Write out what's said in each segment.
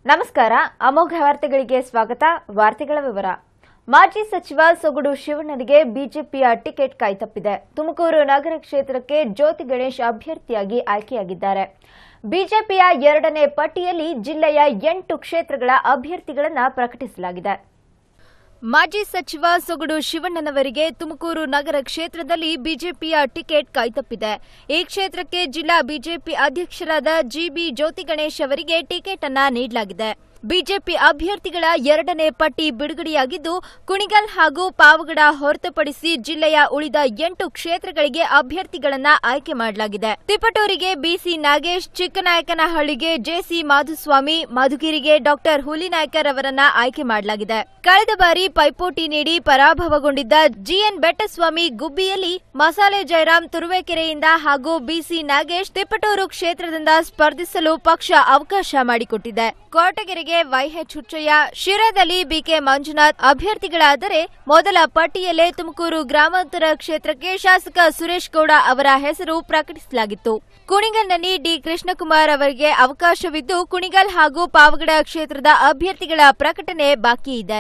ನಮಸ್ಕಾರ ಅಮೋಘ ವಾರ್ತೆಗಳಿಗೆ ಸ್ವಾಗತ ವಾರ್ತೆಗಳ ವಿವರ ಮಾಜಿ ಸಚಿವ ಸೊಗಡು ಶಿವಣ್ಣನಿಗೆ ಬಿಜೆಪಿಯ ಟಿಕೆಟ್ ಕೈತಪ್ಪಿದೆ ತುಮಕೂರು ನಗರ ಕ್ಷೇತ್ರಕ್ಕೆ ಜ್ಯೋತಿ ಗಣೇಶ್ ಅಭ್ಯರ್ಥಿಯಾಗಿ ಆಯ್ಕೆಯಾಗಿದ್ದಾರೆ ಬಿಜೆಪಿಯ ಎರಡನೇ ಪಟ್ಟಿಯಲ್ಲಿ ಜಿಲ್ಲೆಯ ಎಂಟು ಕ್ಷೇತ್ರಗಳ ಅಭ್ಯರ್ಥಿಗಳನ್ನು ಪ್ರಕಟಿಸಲಾಗಿದೆ ಮಾಜಿ ಸಚಿವ ಸೊಗಡು ಶಿವಣ್ಣನವರಿಗೆ ತುಮಕೂರು ನಗರ ಕ್ಷೇತ್ರದಲ್ಲಿ ಬಿಜೆಪಿಯ ಟಿಕೆಟ್ ಕೈತಪ್ಪಿದೆ ಈ ಕ್ಷೇತ್ರಕ್ಕೆ ಜಿಲ್ಲಾ ಬಿಜೆಪಿ ಅಧ್ಯಕ್ಷರಾದ ಜಿಬಿ ಜ್ಯೋತಿ ಗಣೇಶ್ ಅವರಿಗೆ ಟಿಕೆಟ್ ಅನ್ನ ನೀಡಲಾಗಿದೆ ಬಿಜೆಪಿ ಅಭ್ಯರ್ಥಿಗಳ ಎರಡನೇ ಪಟ್ಟಿ ಬಿಡುಗಡೆಯಾಗಿದ್ದು ಕುಣಿಗಲ್ ಹಾಗೂ ಪಾವಗಡ ಹೊರತುಪಡಿಸಿ ಜಿಲ್ಲೆಯ ಉಳಿದ ಎಂಟು ಕ್ಷೇತ್ರಗಳಿಗೆ ಅಭ್ಯರ್ಥಿಗಳನ್ನ ಆಯ್ಕೆ ಮಾಡಲಾಗಿದೆ ತಿಪಟೂರಿಗೆ ಬಿಸಿ ನಾಗೇಶ್ ಚಿಕ್ಕನಾಯಕನಹಳ್ಳಿಗೆ ಜೆಸಿ ಮಾಧುಸ್ವಾಮಿ ಮಧುಗಿರಿಗೆ ಡಾಕ್ಟರ್ ಹುಲಿನಾಯ್ಕರ್ ಅವರನ್ನ ಆಯ್ಕೆ ಮಾಡಲಾಗಿದೆ ಕಳೆದ ಬಾರಿ ಪೈಪೋಟಿ ನೀಡಿ ಪರಾಭವಗೊಂಡಿದ್ದ ಜಿಎನ್ ಬೆಟ್ಟಸ್ವಾಮಿ ಗುಬ್ಬಿಯಲ್ಲಿ ಮಸಾಲೆ ಜಯರಾಮ್ ತುರುವೇಕೆರೆಯಿಂದ ಹಾಗೂ ಬಿಸಿ ನಾಗೇಶ್ ತಿಪಟೂರು ಕ್ಷೇತ್ರದಿಂದ ಸ್ಪರ್ಧಿಸಲು ಪಕ್ಷ ಅವಕಾಶ ಮಾಡಿಕೊಟ್ಟಿದೆ ಕೋಟಗೆರೆಗೆ ವೈಎಚ್ ಹುಚ್ಚಯ್ಯ ಶಿರಾದಲ್ಲಿ ಬಿಕೆ ಮಂಜುನಾಥ್ ಅಭ್ಯರ್ಥಿಗಳಾದರೆ ಮೊದಲ ಪಟ್ಟಿಯಲ್ಲೇ ತುಮಕೂರು ಗ್ರಾಮಾಂತರ ಕ್ಷೇತ್ರಕ್ಕೆ ಶಾಸಕ ಸುರೇಶ್ ಗೌಡ ಅವರ ಹೆಸರು ಪ್ರಕಟಿಸಲಾಗಿತ್ತು ಕುಣಿಗಲ್ನಲ್ಲಿ ಡಿ ಕೃಷ್ಣಕುಮಾರ್ ಅವರಿಗೆ ಅವಕಾಶವಿದ್ದು ಕುಣಿಗಲ್ ಹಾಗೂ ಪಾವಗಡ ಕ್ಷೇತ್ರದ ಅಭ್ಯರ್ಥಿಗಳ ಪ್ರಕಟಣೆ ಬಾಕಿ ಇದೆ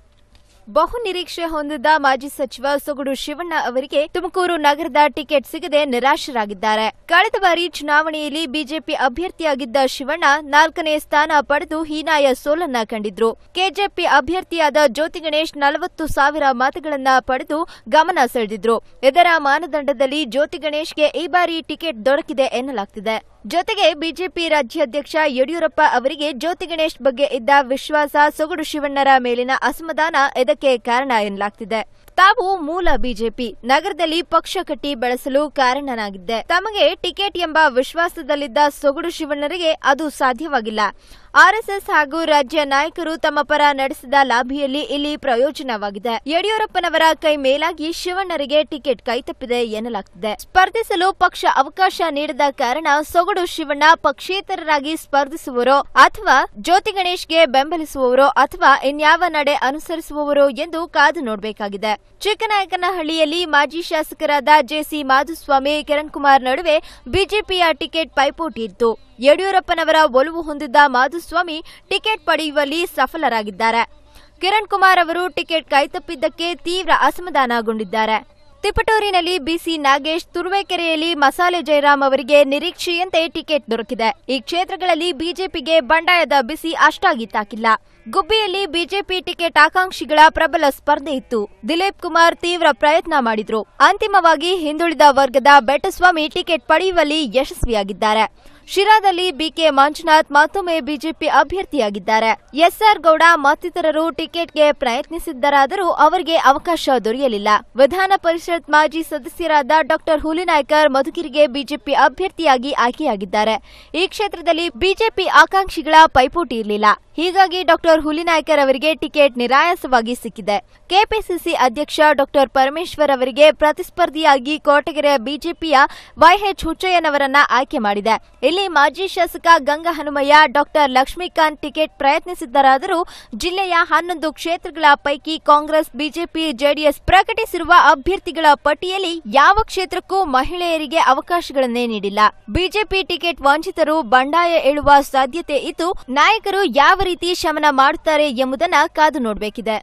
ಬಹು ನಿರೀಕ್ಷೆ ಹೊಂದಿದ್ದ ಮಾಜಿ ಸಚಿವ ಸೊಗಡು ಶಿವಣ್ಣ ಅವರಿಗೆ ತುಮಕೂರು ನಗರದ ಟಿಕೆಟ್ ಸಿಗದೆ ನಿರಾಶರಾಗಿದ್ದಾರೆ ಕಳೆದ ಬಾರಿ ಚುನಾವಣೆಯಲ್ಲಿ ಬಿಜೆಪಿ ಅಭ್ಯರ್ಥಿಯಾಗಿದ್ದ ಶಿವಣ್ಣ ನಾಲ್ಕನೇ ಸ್ಥಾನ ಪಡೆದು ಹೀನಾಯ ಸೋಲನ್ನ ಕಂಡಿದ್ರು ಕೆಜೆಪಿ ಅಭ್ಯರ್ಥಿಯಾದ ಜ್ಯೋತಿ ಗಣೇಶ್ ನಲವತ್ತು ಸಾವಿರ ಮತಗಳನ್ನ ಪಡೆದು ಗಮನ ಸೆಳೆದಿದ್ರು ಇದರ ಮಾನದಂಡದಲ್ಲಿ ಜ್ಯೋತಿ ಗಣೇಶ್ಗೆ ಈ ಬಾರಿ ಟಿಕೆಟ್ ದೊರಕಿದೆ ಎನ್ನಲಾಗ್ತಿದೆ ಜೊತೆಗೆ ಬಿಜೆಪಿ ರಾಜ್ಯಾಧ್ಯಕ್ಷ ಯಡಿಯೂರಪ್ಪ ಅವರಿಗೆ ಜ್ಯೋತಿ ಗಣೇಶ್ ಬಗ್ಗೆ ಇದ್ದ ವಿಶ್ವಾಸ ಸೊಗಡು ಶಿವಣ್ಣರ ಮೇಲಿನ ಅಸಮಾಧಾನ ಇದಕ್ಕೆ ಕಾರಣ ಎನ್ನಲಾಗ್ತಿದೆ ತಾವು ಮೂಲ ಬಿಜೆಪಿ ನಗರದಲ್ಲಿ ಪಕ್ಷ ಕಟ್ಟಿ ಬೆಳೆಸಲು ಕಾರಣನಾಗಿದ್ದೆ ತಮಗೆ ಟಿಕೆಟ್ ಎಂಬ ವಿಶ್ವಾಸದಲ್ಲಿದ್ದ ಸೊಗಡು ಶಿವಣ್ಣರಿಗೆ ಅದು ಸಾಧ್ಯವಾಗಿಲ್ಲ ಆರ್ಎಸ್ಎಸ್ ಹಾಗೂ ರಾಜ್ಯ ನಾಯಕರು ತಮ್ಮ ಪರ ನಡೆಸಿದ ಲಾಭಿಯಲ್ಲಿ ಇಲ್ಲಿ ಪ್ರಯೋಜನವಾಗಿದೆ ಯಡಿಯೂರಪ್ಪನವರ ಕೈ ಮೇಲಾಗಿ ಶಿವಣ್ಣರಿಗೆ ಟಿಕೆಟ್ ಕೈತಪ್ಪಿದೆ ಎನ್ನಲಾಗ್ತಿದೆ ಸ್ಪರ್ಧಿಸಲು ಪಕ್ಷ ಅವಕಾಶ ನೀಡದ ಕಾರಣ ಸೊಗಡು ಶಿವಣ್ಣ ಪಕ್ಷೇತರರಾಗಿ ಸ್ಪರ್ಧಿಸುವರೋ ಅಥವಾ ಜ್ಯೋತಿ ಗಣೇಶ್ಗೆ ಬೆಂಬಲಿಸುವವರೋ ಅಥವಾ ಇನ್ಯಾವ ನಡೆ ಅನುಸರಿಸುವವರೋ ಎಂದು ಕಾದು ನೋಡಬೇಕಾಗಿದೆ ಚಿಕ್ಕನಾಯಕನಹಳ್ಳಿಯಲ್ಲಿ ಮಾಜಿ ಶಾಸಕರಾದ ಜೆಸಿ ಮಾಧುಸ್ವಾಮಿ ಕಿರಣ್ ಕುಮಾರ್ ನಡುವೆ ಬಿಜೆಪಿಯ ಟಿಕೆಟ್ ಪೈಪೋಟಿ ಇತ್ತು ಯಡಿಯೂರಪ್ಪನವರ ಒಲವು ಹೊಂದಿದ್ದ ಮಾಧುಸ್ವಾಮಿ ಟಿಕೆಟ್ ಪಡೆಯುವಲ್ಲಿ ಸಫಲರಾಗಿದ್ದಾರೆ ಕಿರಣ್ ಕುಮಾರ್ ಅವರು ಟಿಕೆಟ್ ಕೈತಪ್ಪಿದ್ದಕ್ಕೆ ತೀವ್ರ ಅಸಮಾಧಾನಗೊಂಡಿದ್ದಾರೆ ತಿಪಟೂರಿನಲ್ಲಿ ಬಿಸಿ ನಾಗೇಶ್ ತುರುವೇಕೆರೆಯಲ್ಲಿ ಮಸಾಲೆ ಜಯರಾಮ್ ಅವರಿಗೆ ನಿರೀಕ್ಷೆಯಂತೆ ಟಿಕೆಟ್ ದೊರಕಿದೆ ಈ ಕ್ಷೇತ್ರಗಳಲ್ಲಿ ಬಿಜೆಪಿಗೆ ಬಂಡಾಯದ ಬಿಸಿ ಅಷ್ಟಾಗಿ ತಾಕಿಲ್ಲ ಗುಬ್ಬಿಯಲ್ಲಿ ಬಿಜೆಪಿ ಟಿಕೆಟ್ ಆಕಾಂಕ್ಷಿಗಳ ಪ್ರಬಲ ಸ್ಪರ್ಧೆ ಇತ್ತು ದಿಲೀಪ್ ಕುಮಾರ್ ತೀವ್ರ ಪ್ರಯತ್ನ ಮಾಡಿದ್ರು ಅಂತಿಮವಾಗಿ ಹಿಂದುಳಿದ ವರ್ಗದ ಬೆಟ್ಟಸ್ವಾಮಿ ಟಿಕೆಟ್ ಪಡೆಯುವಲ್ಲಿ ಯಶಸ್ವಿಯಾಗಿದ್ದಾರೆ ಶಿರಾದಲ್ಲಿ ಬಿಕೆ ಮಂಜುನಾಥ್ ಮತ್ತೊಮ್ಮೆ ಬಿಜೆಪಿ ಅಭ್ಯರ್ಥಿಯಾಗಿದ್ದಾರೆ ಎಸ್ಆರ್ ಗೌಡ ಮತ್ತಿತರರು ಟಿಕೆಟ್ಗೆ ಪ್ರಯತ್ನಿಸಿದ್ದರಾದರೂ ಅವರಿಗೆ ಅವಕಾಶ ದೊರೆಯಲಿಲ್ಲ ವಿಧಾನ ಪರಿಷತ್ ಮಾಜಿ ಸದಸ್ಯರಾದ ಡಾಕ್ಟರ್ ಹುಲಿನಾಯ್ಕರ್ ಮಧುಗಿರಿಗೆ ಬಿಜೆಪಿ ಅಭ್ಯರ್ಥಿಯಾಗಿ ಆಯ್ಕೆಯಾಗಿದ್ದಾರೆ ಈ ಕ್ಷೇತ್ರದಲ್ಲಿ ಬಿಜೆಪಿ ಆಕಾಂಕ್ಷಿಗಳ ಪೈಪೋಟಿ ಇರಲಿಲ್ಲ ಹೀಗಾಗಿ ಡಾಕ್ಟರ್ ಹುಲಿನಾಯ್ಕರ್ ಅವರಿಗೆ ಟಿಕೆಟ್ ನಿರಾಯಾಸವಾಗಿ ಸಿಕ್ಕಿದೆ ಕೆಪಿಸಿಸಿ ಅಧ್ಯಕ್ಷ ಡಾಕ್ಟರ್ ಪರಮೇಶ್ವರ್ ಅವರಿಗೆ ಪ್ರತಿಸ್ಪರ್ಧಿಯಾಗಿ ಕೋಟಗೆರೆ ಬಿಜೆಪಿಯ ವೈಎಚ್ ಹುಚ್ಚಯ್ಯನವರನ್ನ ಆಯ್ಕೆ ಮಾಡಿದೆ ಇಲ್ಲಿ ಮಾಜಿ ಶಾಸಕ ಗಂಗಾ ಹನುಮಯ್ಯ ಡಾಕ್ಟರ್ ಲಕ್ಷ್ಮೀಕಾಂತ್ ಟಿಕೆಟ್ ಪ್ರಯತ್ನಿಸಿದ್ದರಾದರೂ ಜಿಲ್ಲೆಯ ಹನ್ನೊಂದು ಕ್ಷೇತ್ರಗಳ ಪೈಕಿ ಕಾಂಗ್ರೆಸ್ ಬಿಜೆಪಿ ಜೆಡಿಎಸ್ ಪ್ರಕಟಿಸಿರುವ ಅಭ್ಯರ್ಥಿಗಳ ಪಟ್ಟಿಯಲ್ಲಿ ಯಾವ ಕ್ಷೇತ್ರಕ್ಕೂ ಮಹಿಳೆಯರಿಗೆ ಅವಕಾಶಗಳನ್ನೇ ನೀಡಿಲ್ಲ ಬಿಜೆಪಿ ಟಿಕೆಟ್ ವಂಚಿತರು ಬಂಡಾಯ ಏಳುವ ಸಾಧ್ಯತೆ ಇದ್ದು ನಾಯಕರು ಯಾವ ರೀತಿ ಶಮನ ಮಾಡುತ್ತಾರೆ ಎಂಬುದನ್ನ ಕಾದು ನೋಡಬೇಕಿದೆ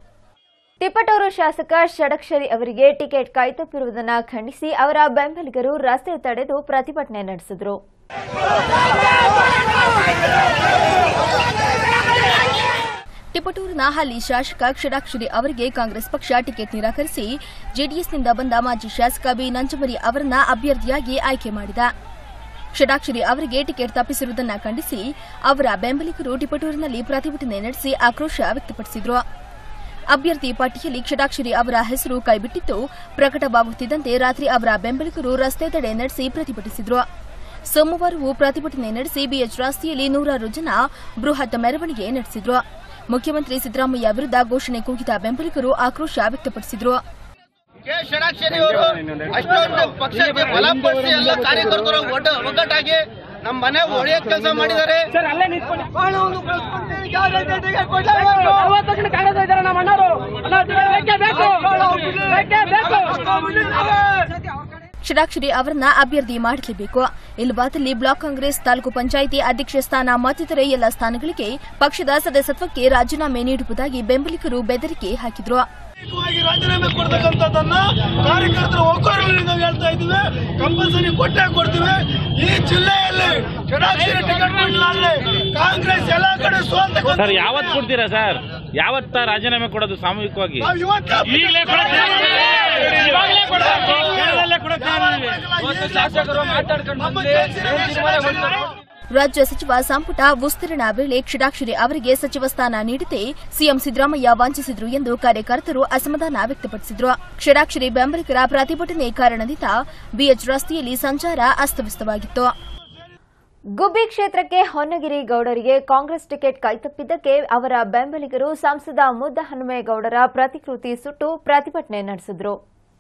ತಿಪಟೂರು ಶಾಸಕ ಷಡಕ್ಷರಿ ಅವರಿಗೆ ಟಿಕೆಟ್ ಕೈತಪ್ಪಿರುವುದನ್ನು ಖಂಡಿಸಿ ಅವರ ಬೆಂಬಲಿಗರು ರಸ್ತೆ ತಡೆದು ಪ್ರತಿಭಟನೆ ನಡೆಸಿದರು ತಿಪಟೂರಿನ ಹಾಲಿ ಶಾಸಕ ಕ್ಷಡಾಕ್ಷರಿ ಅವರಿಗೆ ಕಾಂಗ್ರೆಸ್ ಪಕ್ಷ ಟಿಕೆಟ್ ನಿರಾಕರಿಸಿ ಜೆಡಿಎಸ್ನಿಂದ ಬಂದ ಮಾಜಿ ಶಾಸಕ ಬಿ ನಂಜಮರಿ ಅವರನ್ನ ಅಭ್ಯರ್ಥಿಯಾಗಿ ಆಯ್ಕೆ ಮಾಡಿದ ಷಡಾಕ್ಷರಿ ಅವರಿಗೆ ಟಿಕೆಟ್ ತಪ್ಪಿಸಿರುವುದನ್ನು ಖಂಡಿಸಿ ಅವರ ಬೆಂಬಲಿಗರು ಟಿಪಟೂರಿನಲ್ಲಿ ಪ್ರತಿಭಟನೆ ನಡೆಸಿ ಆಕ್ರೋಶ ವ್ಯಕ್ತಪಡಿಸಿದರು ಅಭ್ಯರ್ಥಿ ಪಟ್ಟಿಯಲ್ಲಿ ಕ್ಷಡಾಕ್ಷರಿ ಅವರ ಹೆಸರು ಕೈಬಿಟ್ಟಿದ್ದು ಪ್ರಕಟವಾಗುತ್ತಿದ್ದಂತೆ ರಾತ್ರಿ ಅವರ ಬೆಂಬಲಿಗರು ರಸ್ತೆ ತಡೆ ನಡೆಸಿ ಪ್ರತಿಭಟಿಸಿದರು ಸೋಮವಾರವೂ ಪ್ರತಿಭಟನೆ ನಡೆಸಿ ಬಿಎಚ್ ರಸ್ತೆಯಲ್ಲಿ ನೂರಾರು ಜನ ಬೃಹತ್ ಮೆರವಣಿಗೆ ನಡೆಸಿದ್ರು ಮುಖ್ಯಮಂತ್ರಿ ಸಿದ್ದರಾಮಯ್ಯ ವಿರುದ್ಧ ಘೋಷಣೆ ಕೂಗಿದ ಬೆಂಬಲಿಗರು ಆಕ್ರೋಶ ವ್ಯಕ್ತಪಡಿಸಿದ್ರು ಕೆ ಷಡಾಕ್ಷರಿ ಅವರು ಅಷ್ಟೊಂದು ಪಕ್ಷಕ್ಕೆ ಬಲಪಡಿಸಿ ಎಲ್ಲ ಕಾರ್ಯಕರ್ತರು ಒಡ್ಡ ಒಗ್ಗಟ್ಟಾಗಿ ನಮ್ಮ ಮನೆ ಒಡೆಯ ಕೆಲಸ ಮಾಡಿದ್ದಾರೆ ಷಡಾಕ್ಷರಿ ಅವರನ್ನ ಅಭ್ಯರ್ಥಿ ಮಾಡಲೇಬೇಕು ಇಲ್ಲವಾದಲ್ಲಿ ಬ್ಲಾಕ್ ಕಾಂಗ್ರೆಸ್ ತಾಲೂಕು ಪಂಚಾಯಿತಿ ಅಧ್ಯಕ್ಷ ಸ್ಥಾನ ಮತ್ತಿತರೆ ಎಲ್ಲ ಸ್ಥಾನಗಳಿಗೆ ಪಕ್ಷದ ಸದಸ್ಯತ್ವಕ್ಕೆ ರಾಜೀನಾಮೆ ನೀಡುವುದಾಗಿ ಬೆಂಬಲಿಗರು ಬೆದರಿಕೆ ಹಾಕಿದ್ರು ವಾಗಿ ರಾಜೀನಾಮೆ ಕೊಡ್ತಕ್ಕಂಥದ್ದನ್ನ ಕಾರ್ಯಕರ್ತರ ಒಕ್ಕೊರಲಿ ನಾವು ಹೇಳ್ತಾ ಇದ್ದೀವಿ ಕಂಪಲ್ಸರಿ ಕೊಟ್ಟೆ ಕೊಡ್ತೀವಿ ಈ ಜಿಲ್ಲೆಯಲ್ಲಿ ಷಡಾಕ್ಷರಿ ಟಿಕೆಟ್ ಕೊಡಲಾಗಲಿ ಕಾಂಗ್ರೆಸ್ ಎಲ್ಲಾ ಕಡೆ ಸರ್ ಸೋಲ್ತಕ್ಕಂಥ ಯಾವತ್ ಕೊಡ್ತೀರಾ ಸರ್ ಯಾವತ್ತ ರಾಜೀನಾಮೆ ಕೊಡೋದು ಸಾಮೂಹಿಕವಾಗಿ ನಾವು ಇವತ್ತೇ ಈಗಲೇ ನಮ್ಮ ಕೇಂದ್ರೀಯ ರಾಜ್ಯ ಸಚಿವ ಸಂಪುಟ ವಿಸ್ತರಣಾ ವೇಳೆ ಕ್ಷೀರಾಕ್ಷರಿ ಅವರಿಗೆ ಸಚಿವ ಸ್ಥಾನ ನೀಡದೆ ಸಿಎಂ ಸಿದ್ದರಾಮಯ್ಯ ವಂಚಿಸಿದ್ರು ಎಂದು ಕಾರ್ಯಕರ್ತರು ಅಸಮಾಧಾನ ವ್ಯಕ್ತಪಡಿಸಿದ್ರು ಕ್ಷೀರಾಕ್ಷರಿ ಬೆಂಬಲಿಗರ ಪ್ರತಿಭಟನೆ ಕಾರಣದಿಂದ ಬಿಎಚ್ ರಸ್ತೆಯಲ್ಲಿ ಸಂಚಾರ ಅಸ್ತವ್ಯಸ್ತವಾಗಿತ್ತು ಗುಬ್ಬಿ ಕ್ಷೇತ್ರಕ್ಕೆ ಹೊನ್ನಗಿರಿ ಗೌಡರಿಗೆ ಕಾಂಗ್ರೆಸ್ ಟಿಕೆಟ್ ಕೈತಪ್ಪಿದ್ದಕ್ಕೆ ಅವರ ಬೆಂಬಲಿಗರು ಸಂಸದ ಮುದ್ದ ಹನುಮೇಗೌಡರ ಪ್ರತಿಕೃತಿ ಸುಟ್ಟು ಪ್ರತಿಭಟನೆ ನಡೆಸಿದ್ರು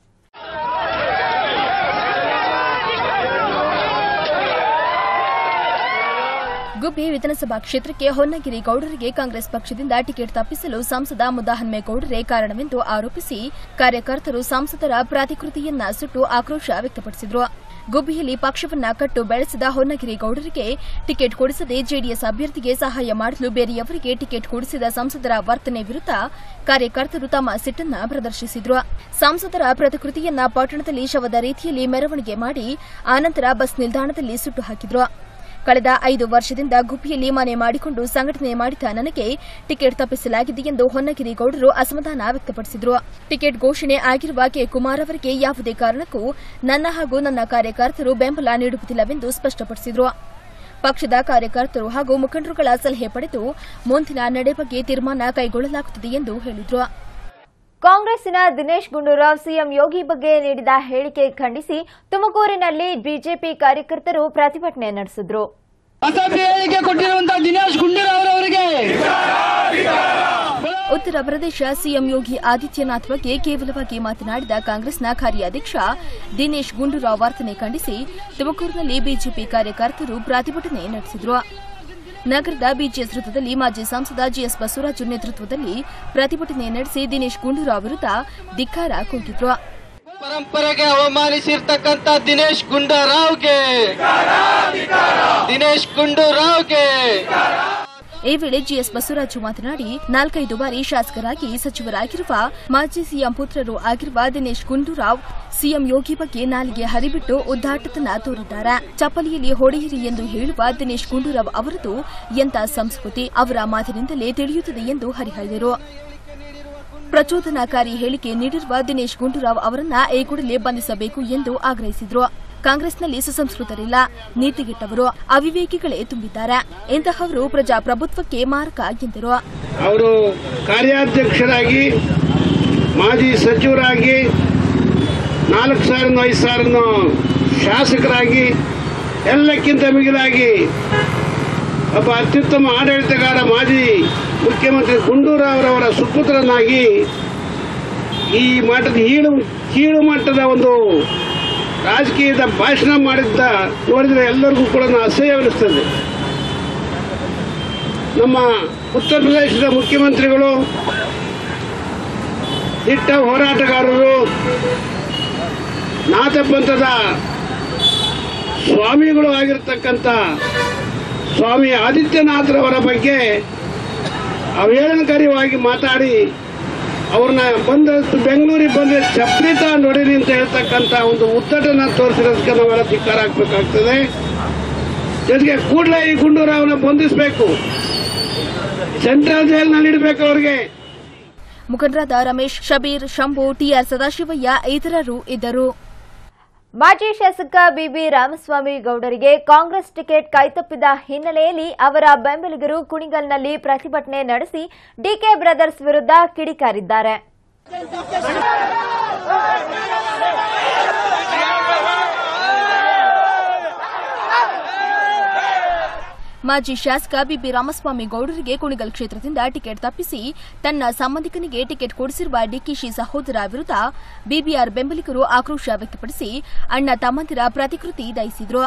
ಗುಬ್ಬಿ ವಿಧಾನಸಭಾ ಕ್ಷೇತ್ರಕ್ಕೆ ಹೊನ್ನಗಿರಿ ಗೌಡರಿಗೆ ಕಾಂಗ್ರೆಸ್ ಪಕ್ಷದಿಂದ ಟಿಕೆಟ್ ತಪ್ಪಿಸಲು ಸಂಸದ ಮುದ್ದಹನ್ಮೇಗೌಡರೇ ಕಾರಣವೆಂದು ಆರೋಪಿಸಿ ಕಾರ್ಯಕರ್ತರು ಸಂಸದರ ಪ್ರತಿಕೃತಿಯನ್ನ ಸುಟ್ಟು ಆಕ್ರೋಶ ವ್ಯಕ್ತಪಡಿಸಿದ್ರು ಗುಬ್ಬಿಯಲ್ಲಿ ಪಕ್ಷವನ್ನ ಕಟ್ಟು ಬೆಳೆಸಿದ ಹೊನ್ನಗಿರಿ ಗೌಡರಿಗೆ ಟಿಕೆಟ್ ಕೊಡಿಸದೆ ಜೆಡಿಎಸ್ ಅಭ್ಯರ್ಥಿಗೆ ಸಹಾಯ ಮಾಡಲು ಬೇರೆಯವರಿಗೆ ಟಿಕೆಟ್ ಕೊಡಿಸಿದ ಸಂಸದರ ವರ್ತನೆ ವಿರುದ್ಧ ಕಾರ್ಯಕರ್ತರು ತಮ್ಮ ಸಿಟ್ಟನ್ನ ಪ್ರದರ್ಶಿಸಿದ್ರು ಸಂಸದರ ಪ್ರತಿಕೃತಿಯನ್ನ ಪಟ್ಟಣದಲ್ಲಿ ಶವದ ರೀತಿಯಲ್ಲಿ ಮೆರವಣಿಗೆ ಮಾಡಿ ಆನಂತರ ಬಸ್ ನಿಲ್ದಾಣದಲ್ಲಿ ಸುಟ್ಟು ಹಾಕಿದ್ರು ಕಳೆದ ಐದು ವರ್ಷದಿಂದ ಗುಬ್ಬಿಯಲ್ಲಿ ಮನೆ ಮಾಡಿಕೊಂಡು ಸಂಘಟನೆ ಮಾಡಿದ ನನಗೆ ಟಿಕೆಟ್ ತಪ್ಪಿಸಲಾಗಿದೆ ಎಂದು ಹೊನ್ನಗಿರಿ ಗೌಡರು ಅಸಮಾಧಾನ ವ್ಯಕ್ತಪಡಿಸಿದರು ಟಿಕೆಟ್ ಘೋಷಣೆ ಆಗಿರುವ ಕೆ ಕುಮಾರ್ ಅವರಿಗೆ ಯಾವುದೇ ಕಾರಣಕ್ಕೂ ನನ್ನ ಹಾಗೂ ನನ್ನ ಕಾರ್ಯಕರ್ತರು ಬೆಂಬಲ ನೀಡುವುದಿಲ್ಲವೆಂದು ಸ್ಪಷ್ಟಪಡಿಸಿದರು ಪಕ್ಷದ ಕಾರ್ಯಕರ್ತರು ಹಾಗೂ ಮುಖಂಡರುಗಳ ಸಲಹೆ ಪಡೆದು ಮುಂದಿನ ನಡೆ ಬಗ್ಗೆ ತೀರ್ಮಾನ ಕೈಗೊಳ್ಳಲಾಗುತ್ತದೆ ಎಂದು ಹೇಳಿದರು ಕಾಂಗ್ರೆಸ್ಸಿನ ದಿನೇಶ್ ಗುಂಡೂರಾವ್ ಸಿಎಂ ಯೋಗಿ ಬಗ್ಗೆ ನೀಡಿದ ಹೇಳಿಕೆ ಖಂಡಿಸಿ ತುಮಕೂರಿನಲ್ಲಿ ಬಿಜೆಪಿ ಕಾರ್ಯಕರ್ತರು ಪ್ರತಿಭಟನೆ ನಡೆಸಿದ್ರು ಅಸಭ್ಯ ಹೇಳಿಕೆ ಕೊಟ್ಟಿರುವಂತಹ ದಿನೇಶ್ ಗುಂಡೂರಾವ್ ಅವರಿಗೆ ಉತ್ತರ ಪ್ರದೇಶ ಸಿಎಂ ಯೋಗಿ ಆದಿತ್ಯನಾಥ್ ಬಗ್ಗೆ ಕೇವಲವಾಗಿ ಮಾತನಾಡಿದ ಕಾಂಗ್ರೆಸ್ನ ಕಾರ್ಯಾಧ್ಯಕ್ಷ ದಿನೇಶ್ ಗುಂಡೂರಾವ್ ವರ್ತನೆ ಖಂಡಿಸಿ ತುಮಕೂರಿನಲ್ಲಿ ಬಿಜೆಪಿ ಕಾರ್ಯಕರ್ತರು ಪ್ರತಿಭಟನೆ ನಡೆಸಿದರು ನಗರದ ಬಿಜಿಎಸ್ ವೃತ್ತದಲ್ಲಿ ಮಾಜಿ ಸಂಸದ ಜಿಎಸ್ ಬಸವರಾಜು ನೇತೃತ್ವದಲ್ಲಿ ಪ್ರತಿಭಟನೆ ನಡೆಸಿ ದಿನೇಶ್ ಗುಂಡೂರಾವ್ ವಿರುದ್ಧ ಧಿಕ್ಕಾರ ಕೂಗಿದ್ರು ಪರಂಪರೆಗೆ ಅವಮಾನಿಸಿರ್ತಕ್ಕಂಥ ದಿನೇಶ್ ಗುಂಡೂರಾವ್ಗೆ ದಿನೇಶ್ ಗುಂಡೂರಾವ್ಗೆ ಈ ವೇಳೆ ಜಿಎಸ್ ಬಸವರಾಜು ಮಾತನಾಡಿ ನಾಲ್ಕೈದು ಬಾರಿ ಶಾಸಕರಾಗಿ ಸಚಿವರಾಗಿರುವ ಮಾಜಿ ಸಿಎಂ ಪುತ್ರರು ಆಗಿರುವ ದಿನೇಶ್ ಗುಂಡೂರಾವ್ ಸಿಎಂ ಯೋಗಿ ಬಗ್ಗೆ ನಾಲಿಗೆ ಹರಿಬಿಟ್ಟು ಉದ್ದಾಟತನ ತೋರಿದ್ದಾರೆ ಚಪ್ಪಲಿಯಲ್ಲಿ ಹೊಡೆಯಿರಿ ಎಂದು ಹೇಳುವ ದಿನೇಶ್ ಗುಂಡೂರಾವ್ ಅವರದು ಎಂಥ ಸಂಸ್ಕೃತಿ ಅವರ ಮಾತಿನಿಂದಲೇ ತಿಳಿಯುತ್ತದೆ ಎಂದು ಹರಿಹಾಯ್ದರು ಪ್ರಚೋದನಾಕಾರಿ ಹೇಳಿಕೆ ನೀಡಿರುವ ದಿನೇಶ್ ಗುಂಡೂರಾವ್ ಅವರನ್ನ ಈ ಕೂಡಲೇ ಬಂಧಿಸಬೇಕು ಎಂದು ಆಗ್ರಹಿಸಿದ್ರು ಕಾಂಗ್ರೆಸ್ನಲ್ಲಿ ಸುಸಂಸ್ಕೃತರಿಲ್ಲ ನೀತಿಗೆಟ್ಟವರು ಅವಿವೇಕಿಗಳೇ ತುಂಬಿದ್ದಾರೆ ಇಂತಹವರು ಪ್ರಜಾಪ್ರಭುತ್ವಕ್ಕೆ ಮಾರಕ ಎಂದರು ಅವರು ಕಾರ್ಯಾಧ್ಯಕ್ಷರಾಗಿ ಮಾಜಿ ಸಚಿವರಾಗಿ ನಾಲ್ಕು ಸಾವಿರ ಐದು ಸಾವಿರ ಶಾಸಕರಾಗಿ ಎಲ್ಲಕ್ಕಿಂತ ಮಿಗಿಲಾಗಿ ಒಬ್ಬ ಅತ್ಯುತ್ತಮ ಆಡಳಿತಗಾರ ಮಾಜಿ ಮುಖ್ಯಮಂತ್ರಿ ಗುಂಡೂರಾವ್ರವರ ಸುಪುತ್ರನಾಗಿ ಈ ಮಟ್ಟದ ಕೀಳು ಕೀಳು ಮಟ್ಟದ ಒಂದು ರಾಜಕೀಯದ ಭಾಷಣ ಮಾಡಿದ್ದ ನೋಡಿದರೆ ಎಲ್ಲರಿಗೂ ಕೂಡ ಅಸಹ್ಯವೆನಿಸ್ತದೆ ನಮ್ಮ ಉತ್ತರ ಪ್ರದೇಶದ ಮುಖ್ಯಮಂತ್ರಿಗಳು ದಿಟ್ಟ ಹೋರಾಟಗಾರರು ನಾಥಪಂಥದ ಸ್ವಾಮಿಗಳು ಆಗಿರ್ತಕ್ಕಂಥ ಸ್ವಾಮಿ ಆದಿತ್ಯನಾಥರವರ ಬಗ್ಗೆ ಅವೇಳನಕಾರಿಯಾಗಿ ಮಾತಾಡಿ ಅವ್ರನ್ನ ಬಂದ ಬೆಂಗಳೂರಿಗೆ ಬಂದ್ರೆ ಚಪ್ರಿತ ನೋಡಿರಿ ಅಂತ ಹೇಳ್ತಕ್ಕಂಥ ಒಂದು ಉದ್ದಟನ ತೋರಿಸಿರೋದಕ್ಕೆ ನಾವೆಲ್ಲ ಧಿಕ್ಕಾರ ಹಾಕ್ಬೇಕಾಗ್ತದೆ ಜೊತೆಗೆ ಕೂಡಲೇ ಈ ಗುಂಡೂರಾವ್ನ ಬಂಧಿಸಬೇಕು ಸೆಂಟ್ರಲ್ ಜೈಲ್ನಲ್ಲಿ ಇಡಬೇಕು ಅವ್ರಿಗೆ ಮುಖಂಡರಾದ ರಮೇಶ್ ಶಬೀರ್ ಶಂಭು ಟಿಆರ್ ಸದಾಶಿವಯ್ಯ ಇತರರು ಇದ್ದರು ಮಾಜಿ ಶಾಸಕ ಬಿಬಿ ರಾಮಸ್ವಾಮಿ ಗೌಡರಿಗೆ ಕಾಂಗ್ರೆಸ್ ಟಿಕೆಟ್ ಕೈತಪ್ಪಿದ ಹಿನ್ನೆಲೆಯಲ್ಲಿ ಅವರ ಬೆಂಬಲಿಗರು ಕುಣಿಗಲ್ನಲ್ಲಿ ಪ್ರತಿಭಟನೆ ನಡೆಸಿ ಡಿಕೆ ಬ್ರದರ್ಸ್ ವಿರುದ್ಧ ಕಿಡಿಕಾರಿದ್ದಾರೆ ಮಾಜಿ ಶಾಸಕ ಬಿಬಿ ರಾಮಸ್ವಾಮಿ ಗೌಡರಿಗೆ ಕುಣಿಗಲ್ ಕ್ಷೇತ್ರದಿಂದ ಟಿಕೆಟ್ ತಪ್ಪಿಸಿ ತನ್ನ ಸಂಬಂಧಿಕನಿಗೆ ಟಿಕೆಟ್ ಕೊಡಿಸಿರುವ ಡಿಕೆಶಿ ಸಹೋದರ ವಿರುದ್ಧ ಬಿಬಿಆರ್ ಬೆಂಬಲಿಗರು ಆಕ್ರೋಶ ವ್ಯಕ್ತಪಡಿಸಿ ಅಣ್ಣ ತಮ್ಮಂದಿರ ಪ್ರತಿಕೃತಿ ದಯಿಸಿದ್ರು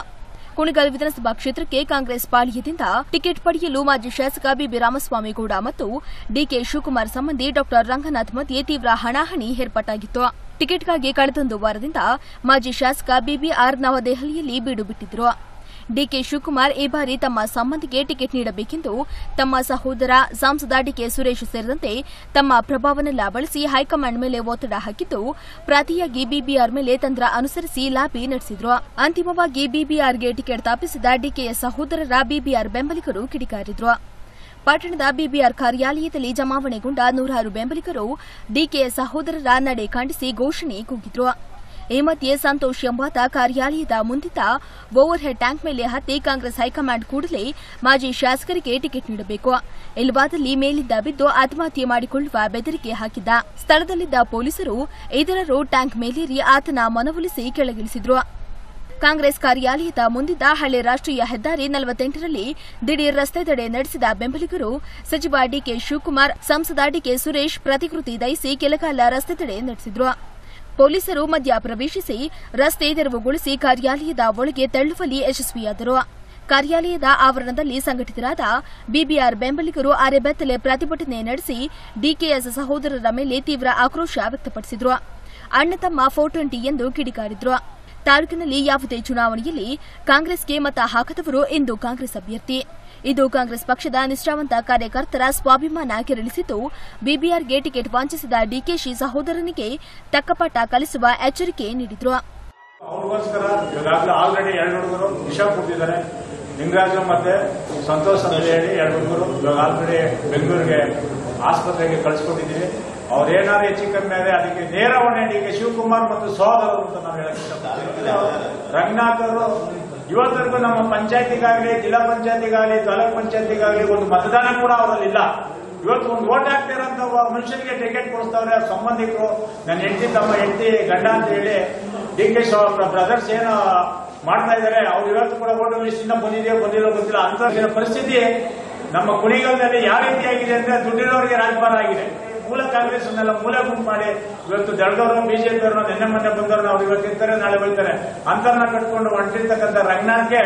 ಕುಣಿಗಲ್ ವಿಧಾನಸಭಾ ಕ್ಷೇತ್ರಕ್ಕೆ ಕಾಂಗ್ರೆಸ್ ಪಾಳ್ಯದಿಂದ ಟಿಕೆಟ್ ಪಡೆಯಲು ಮಾಜಿ ಶಾಸಕ ಬಿಬಿ ರಾಮಸ್ವಾಮಿಗೌಡ ಮತ್ತು ಡಿಕೆ ಶಿವಕುಮಾರ್ ಸಂಬಂಧಿ ಡಾ ರಂಗನಾಥ್ ಮಧ್ಯೆ ತೀವ್ರ ಹಣಾಹಣಿ ಏರ್ಪಾಟಾಗಿತ್ತು ಟಿಕೆಟ್ಗಾಗಿ ಕಳೆದೊಂದು ವಾರದಿಂದ ಮಾಜಿ ಶಾಸಕ ಬಿಬಿಆರ್ ನವದೆಹಲಿಯಲ್ಲಿ ಬೀಡು ಬಿಟ್ಟಿದ್ರು ಡಿಕೆ ಶಿವಕುಮಾರ್ ಈ ಬಾರಿ ತಮ್ಮ ಸಂಬಂಧಿಗೆ ಟಿಕೆಟ್ ನೀಡಬೇಕೆಂದು ತಮ್ಮ ಸಹೋದರ ಸಂಸದ ಡಿಕೆ ಸುರೇಶ್ ಸೇರಿದಂತೆ ತಮ್ಮ ಪ್ರಭಾವನೆಲ್ಲ ಬಳಸಿ ಹೈಕಮಾಂಡ್ ಮೇಲೆ ಒತ್ತಡ ಹಾಕಿದ್ದು ಪ್ರತಿಯಾಗಿ ಬಿಬಿಆರ್ ಮೇಲೆ ತಂತ್ರ ಅನುಸರಿಸಿ ಲಾಬಿ ನಡೆಸಿದ್ರು ಅಂತಿಮವಾಗಿ ಬಿಬಿಆರ್ಗೆ ಟಿಕೆಟ್ ತಪ್ಪಿಸಿದ ಡಿಕೆಯ ಸಹೋದರರ ಬಿಬಿಆರ್ ಬೆಂಬಲಿಗರು ಕಿಡಿಕಾರಿದ್ರು ಪಟ್ಟಣದ ಬಿಬಿಆರ್ ಕಾರ್ಯಾಲಯದಲ್ಲಿ ಜಮಾವಣೆಗೊಂಡ ನೂರಾರು ಬೆಂಬಲಿಗರು ಡಿಕೆಯ ಸಹೋದರರ ನಡೆ ಖಂಡಿಸಿ ಘೋಷಣೆ ಕೂಗಿದ್ರು ಈ ಮಧ್ಯೆ ಸಂತೋಷ್ ಎಂಬಾತ ಕಾರ್ಯಾಲಯದ ಮುಂದಿದ್ದ ಓವರ್ ಹೆಡ್ ಟ್ಯಾಂಕ್ ಮೇಲೆ ಹತ್ತಿ ಕಾಂಗ್ರೆಸ್ ಹೈಕಮಾಂಡ್ ಕೂಡಲೇ ಮಾಜಿ ಶಾಸಕರಿಗೆ ಟಿಕೆಟ್ ನೀಡಬೇಕು ಇಲ್ಲವಾದಲ್ಲಿ ಮೇಲಿಂದ ಬಿದ್ದು ಆತ್ಮಹತ್ಯೆ ಮಾಡಿಕೊಳ್ಳುವ ಬೆದರಿಕೆ ಹಾಕಿದ್ದ ಸ್ಥಳದಲ್ಲಿದ್ದ ಪೊಲೀಸರು ಇತರರು ಟ್ಯಾಂಕ್ ಮೇಲೇರಿ ಆತನ ಮನವೊಲಿಸಿ ಕೆಳಗಿಳಿಸಿದ್ರು ಕಾಂಗ್ರೆಸ್ ಕಾರ್ಯಾಲಯದ ಮುಂದಿದ್ದ ಹಳೆ ರಾಷ್ಟ್ರೀಯ ಹೆದ್ದಾರಿ ನಲವತ್ತೆಂಟರಲ್ಲಿ ದಿಢೀರ್ ರಸ್ತೆ ತಡೆ ನಡೆಸಿದ ಬೆಂಬಲಿಗರು ಸಚಿವ ಡಿಕೆ ಶಿವಕುಮಾರ್ ಸಂಸದ ಡಿಕೆ ಸುರೇಶ್ ಪ್ರತಿಕೃತಿ ದಯಿಸಿ ಕೆಲಕಾಲ ರಸ್ತೆ ತಡೆ ನಡೆಸಿದ್ರು ಪೊಲೀಸರು ಮಧ್ಯ ಪ್ರವೇಶಿಸಿ ರಸ್ತೆ ತೆರವುಗೊಳಿಸಿ ಕಾರ್ಯಾಲಯದ ಒಳಗೆ ತಳ್ಳುವಲ್ಲಿ ಯಶಸ್ವಿಯಾದರು ಕಾರ್ಯಾಲಯದ ಆವರಣದಲ್ಲಿ ಸಂಘಟಿತರಾದ ಬಿಬಿಆರ್ ಬೆಂಬಲಿಗರು ಅರೆಬೆತ್ತಲೆ ಪ್ರತಿಭಟನೆ ನಡೆಸಿ ಡಿಕೆಎಸ್ ಸಹೋದರರ ಮೇಲೆ ತೀವ್ರ ಆಕ್ರೋಶ ವ್ಯಕ್ತಪಡಿಸಿದ್ರು ಅಣ್ಣ ತಮ್ಮ ಫೋಟೋಂಟಿ ಎಂದು ಕಿಡಿಕಾರಿದ್ರು ತಾಲೂಕಿನಲ್ಲಿ ಯಾವುದೇ ಚುನಾವಣೆಯಲ್ಲಿ ಕಾಂಗ್ರೆಸ್ಗೆ ಮತ ಹಾಕದವರು ಇಂದು ಕಾಂಗ್ರೆಸ್ ಅಭ್ಯರ್ಥಿ ಇದು ಕಾಂಗ್ರೆಸ್ ಪಕ್ಷದ ನಿಷ್ಠಾವಂತ ಕಾರ್ಯಕರ್ತರ ಸ್ವಾಭಿಮಾನ ಕೆರಳಿಸಿದ್ದು ಬಿಬಿಆರ್ಗೆ ಟಿಕೆಟ್ ವಂಚಿಸಿದ ಡಿಕೆಶಿ ಸಹೋದರನಿಗೆ ತಕ್ಕಪಾಠ ಕಲಿಸುವ ಎಚ್ಚರಿಕೆ ನೀಡಿದ್ರು ಅವ್ರಿಗೋಸ್ಕರ ಈಗಾಗಲೇ ಆಲ್ರೆಡಿ ಎರಡು ಹುಡುಗರು ವಿಷ ಕೊಟ್ಟಿದ್ದಾರೆ ಲಿಂಗರಾಜು ಮತ್ತೆ ಸಂತೋಷ್ ಅಂತ ಹೇಳಿ ಎರಡು ಹುಡುಗರು ಇವಾಗ ಆಲ್ರೆಡಿ ಬೆಂಗಳೂರಿಗೆ ಆಸ್ಪತ್ರೆಗೆ ಕಳಿಸ್ಕೊಟ್ಟಿದ್ದೀವಿ ಅವ್ರೇನಾದ್ರು ಹೆಚ್ಚು ಕಮ್ಮಿ ಆದರೆ ಅದಕ್ಕೆ ನೇರ ಹೊಣೆ ಡಿ ಕೆ ಶಿವಕುಮಾರ್ ಮತ್ತು ಸಹೋದರರು ಅಂತ ನಾವು ಹೇಳಕ್ ಇಷ್ಟಪಡ್ತೀವಿ ರಂಗನಾಥ್ ಅವರು ಇವತ್ತರೆಗೂ ನಮ್ಮ ಪಂಚಾಯತಿಗಾಗಲಿ ಜಿಲ್ಲಾ ಪಂಚಾಯತಿಗಾಗಲಿ ತಾಲೂಕ್ ಪಂಚಾಯತಿಗಾಗಲಿ ಒಂದು ಮತದಾನ ಕೂಡ ಅವರಲ್ಲಿಲ್ಲ ಇವತ್ತು ಒಂದು ಓಟ್ ಹಾಕ್ತಿರೋಂಥ ಒಬ್ಬ ಮನುಷ್ಯನಿಗೆ ಟಿಕೆಟ್ ಕೊಡಿಸ್ತವ್ರೆ ಅವ್ರ ಸಂಬಂಧಿಕರು ನನ್ನ ಹೆಂಡತಿ ತಮ್ಮ ಹೆಂಡತಿ ಗಂಡ ಅಂತ ಹೇಳಿ ಡಿ ಕೆ ಬ್ರದರ್ಸ್ ಏನು ಮಾಡ್ತಾ ಇದ್ದಾರೆ ಅವ್ರು ಇವತ್ತು ಕೂಡ ಓಟರ್ ಲಿಸ್ಟ್ ಇಂದ ಬಂದಿದೆಯೋ ಬಂದಿಲ್ಲ ಗೊತ್ತಿಲ್ಲ ಅಂತ ಪರಿಸ್ಥಿತಿ ನಮ್ಮ ಕುಣಿಗಲ್ನಲ್ಲಿ ಯಾವ ರೀತಿ ಆಗಿದೆ ಅಂದ್ರೆ ದುಡ್ಡಿರೋರಿಗೆ ರಾಜಭಾರ ಆಗಿದೆ ಮೂಲ ಕಾಂಗ್ರೆಸ್ ಅನ್ನೆಲ್ಲ ಮೂಲ ಗುಂಪು ಮಾಡಿ ಇವತ್ತು ದಳದವರು ಬಿಜೆಪಿ ಅವರು ನಿನ್ನೆ ಮೊನ್ನೆ ಬಂದವರು ಅವ್ರು ಇವತ್ತು ಇರ್ತಾರೆ ನಾಳೆ ಬೈತಾರೆ ಅಂತರ್ನ ಕಟ್ಕೊಂಡು ಹೊಂಟಿರ್ತಕ್ಕಂಥ ರಂಗನಾಥ್ಗೆ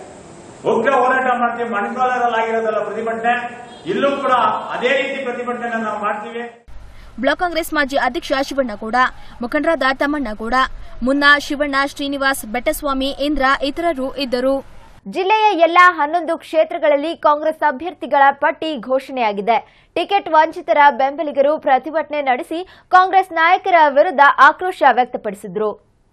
ಉಗ್ರ ಹೋರಾಟ ಮಾಡ್ತೀವಿ ಮಣ್ಕಾಲರಲ್ಲಿ ಆಗಿರೋದಲ್ಲ ಪ್ರತಿಭಟನೆ ಇಲ್ಲೂ ಕೂಡ ಅದೇ ರೀತಿ ಪ್ರತಿಭಟನೆ ನಾವು ಮಾಡ್ತೀವಿ ಬ್ಲಾಕ್ ಕಾಂಗ್ರೆಸ್ ಮಾಜಿ ಅಧ್ಯಕ್ಷ ಶಿವಣ್ಣಗೌಡ ಮುಖಂಡರಾದ ತಮ್ಮಣ್ಣಗೌಡ ಮುನ್ನಾ ಶಿವಣ್ಣ ಶ್ರೀನಿವಾಸ್ ಬೆಟ್ಟಸ್ವಾಮಿ ಇಂದ್ರ ಇತರರು ಇದ್ದರು ಜಿಲ್ಲೆಯ ಎಲ್ಲಾ ಹನ್ನೊಂದು ಕ್ಷೇತ್ರಗಳಲ್ಲಿ ಕಾಂಗ್ರೆಸ್ ಅಭ್ಯರ್ಥಿಗಳ ಪಟ್ಟಿ ಘೋಷಣೆಯಾಗಿದೆ ಟಿಕೆಟ್ ವಂಚಿತರ ಬೆಂಬಲಿಗರು ಪ್ರತಿಭಟನೆ ನಡೆಸಿ ಕಾಂಗ್ರೆಸ್ ನಾಯಕರ ವಿರುದ್ಧ ಆಕ್ರೋಶ ವ್ಯಕ್ತಪಡಿಸಿದರು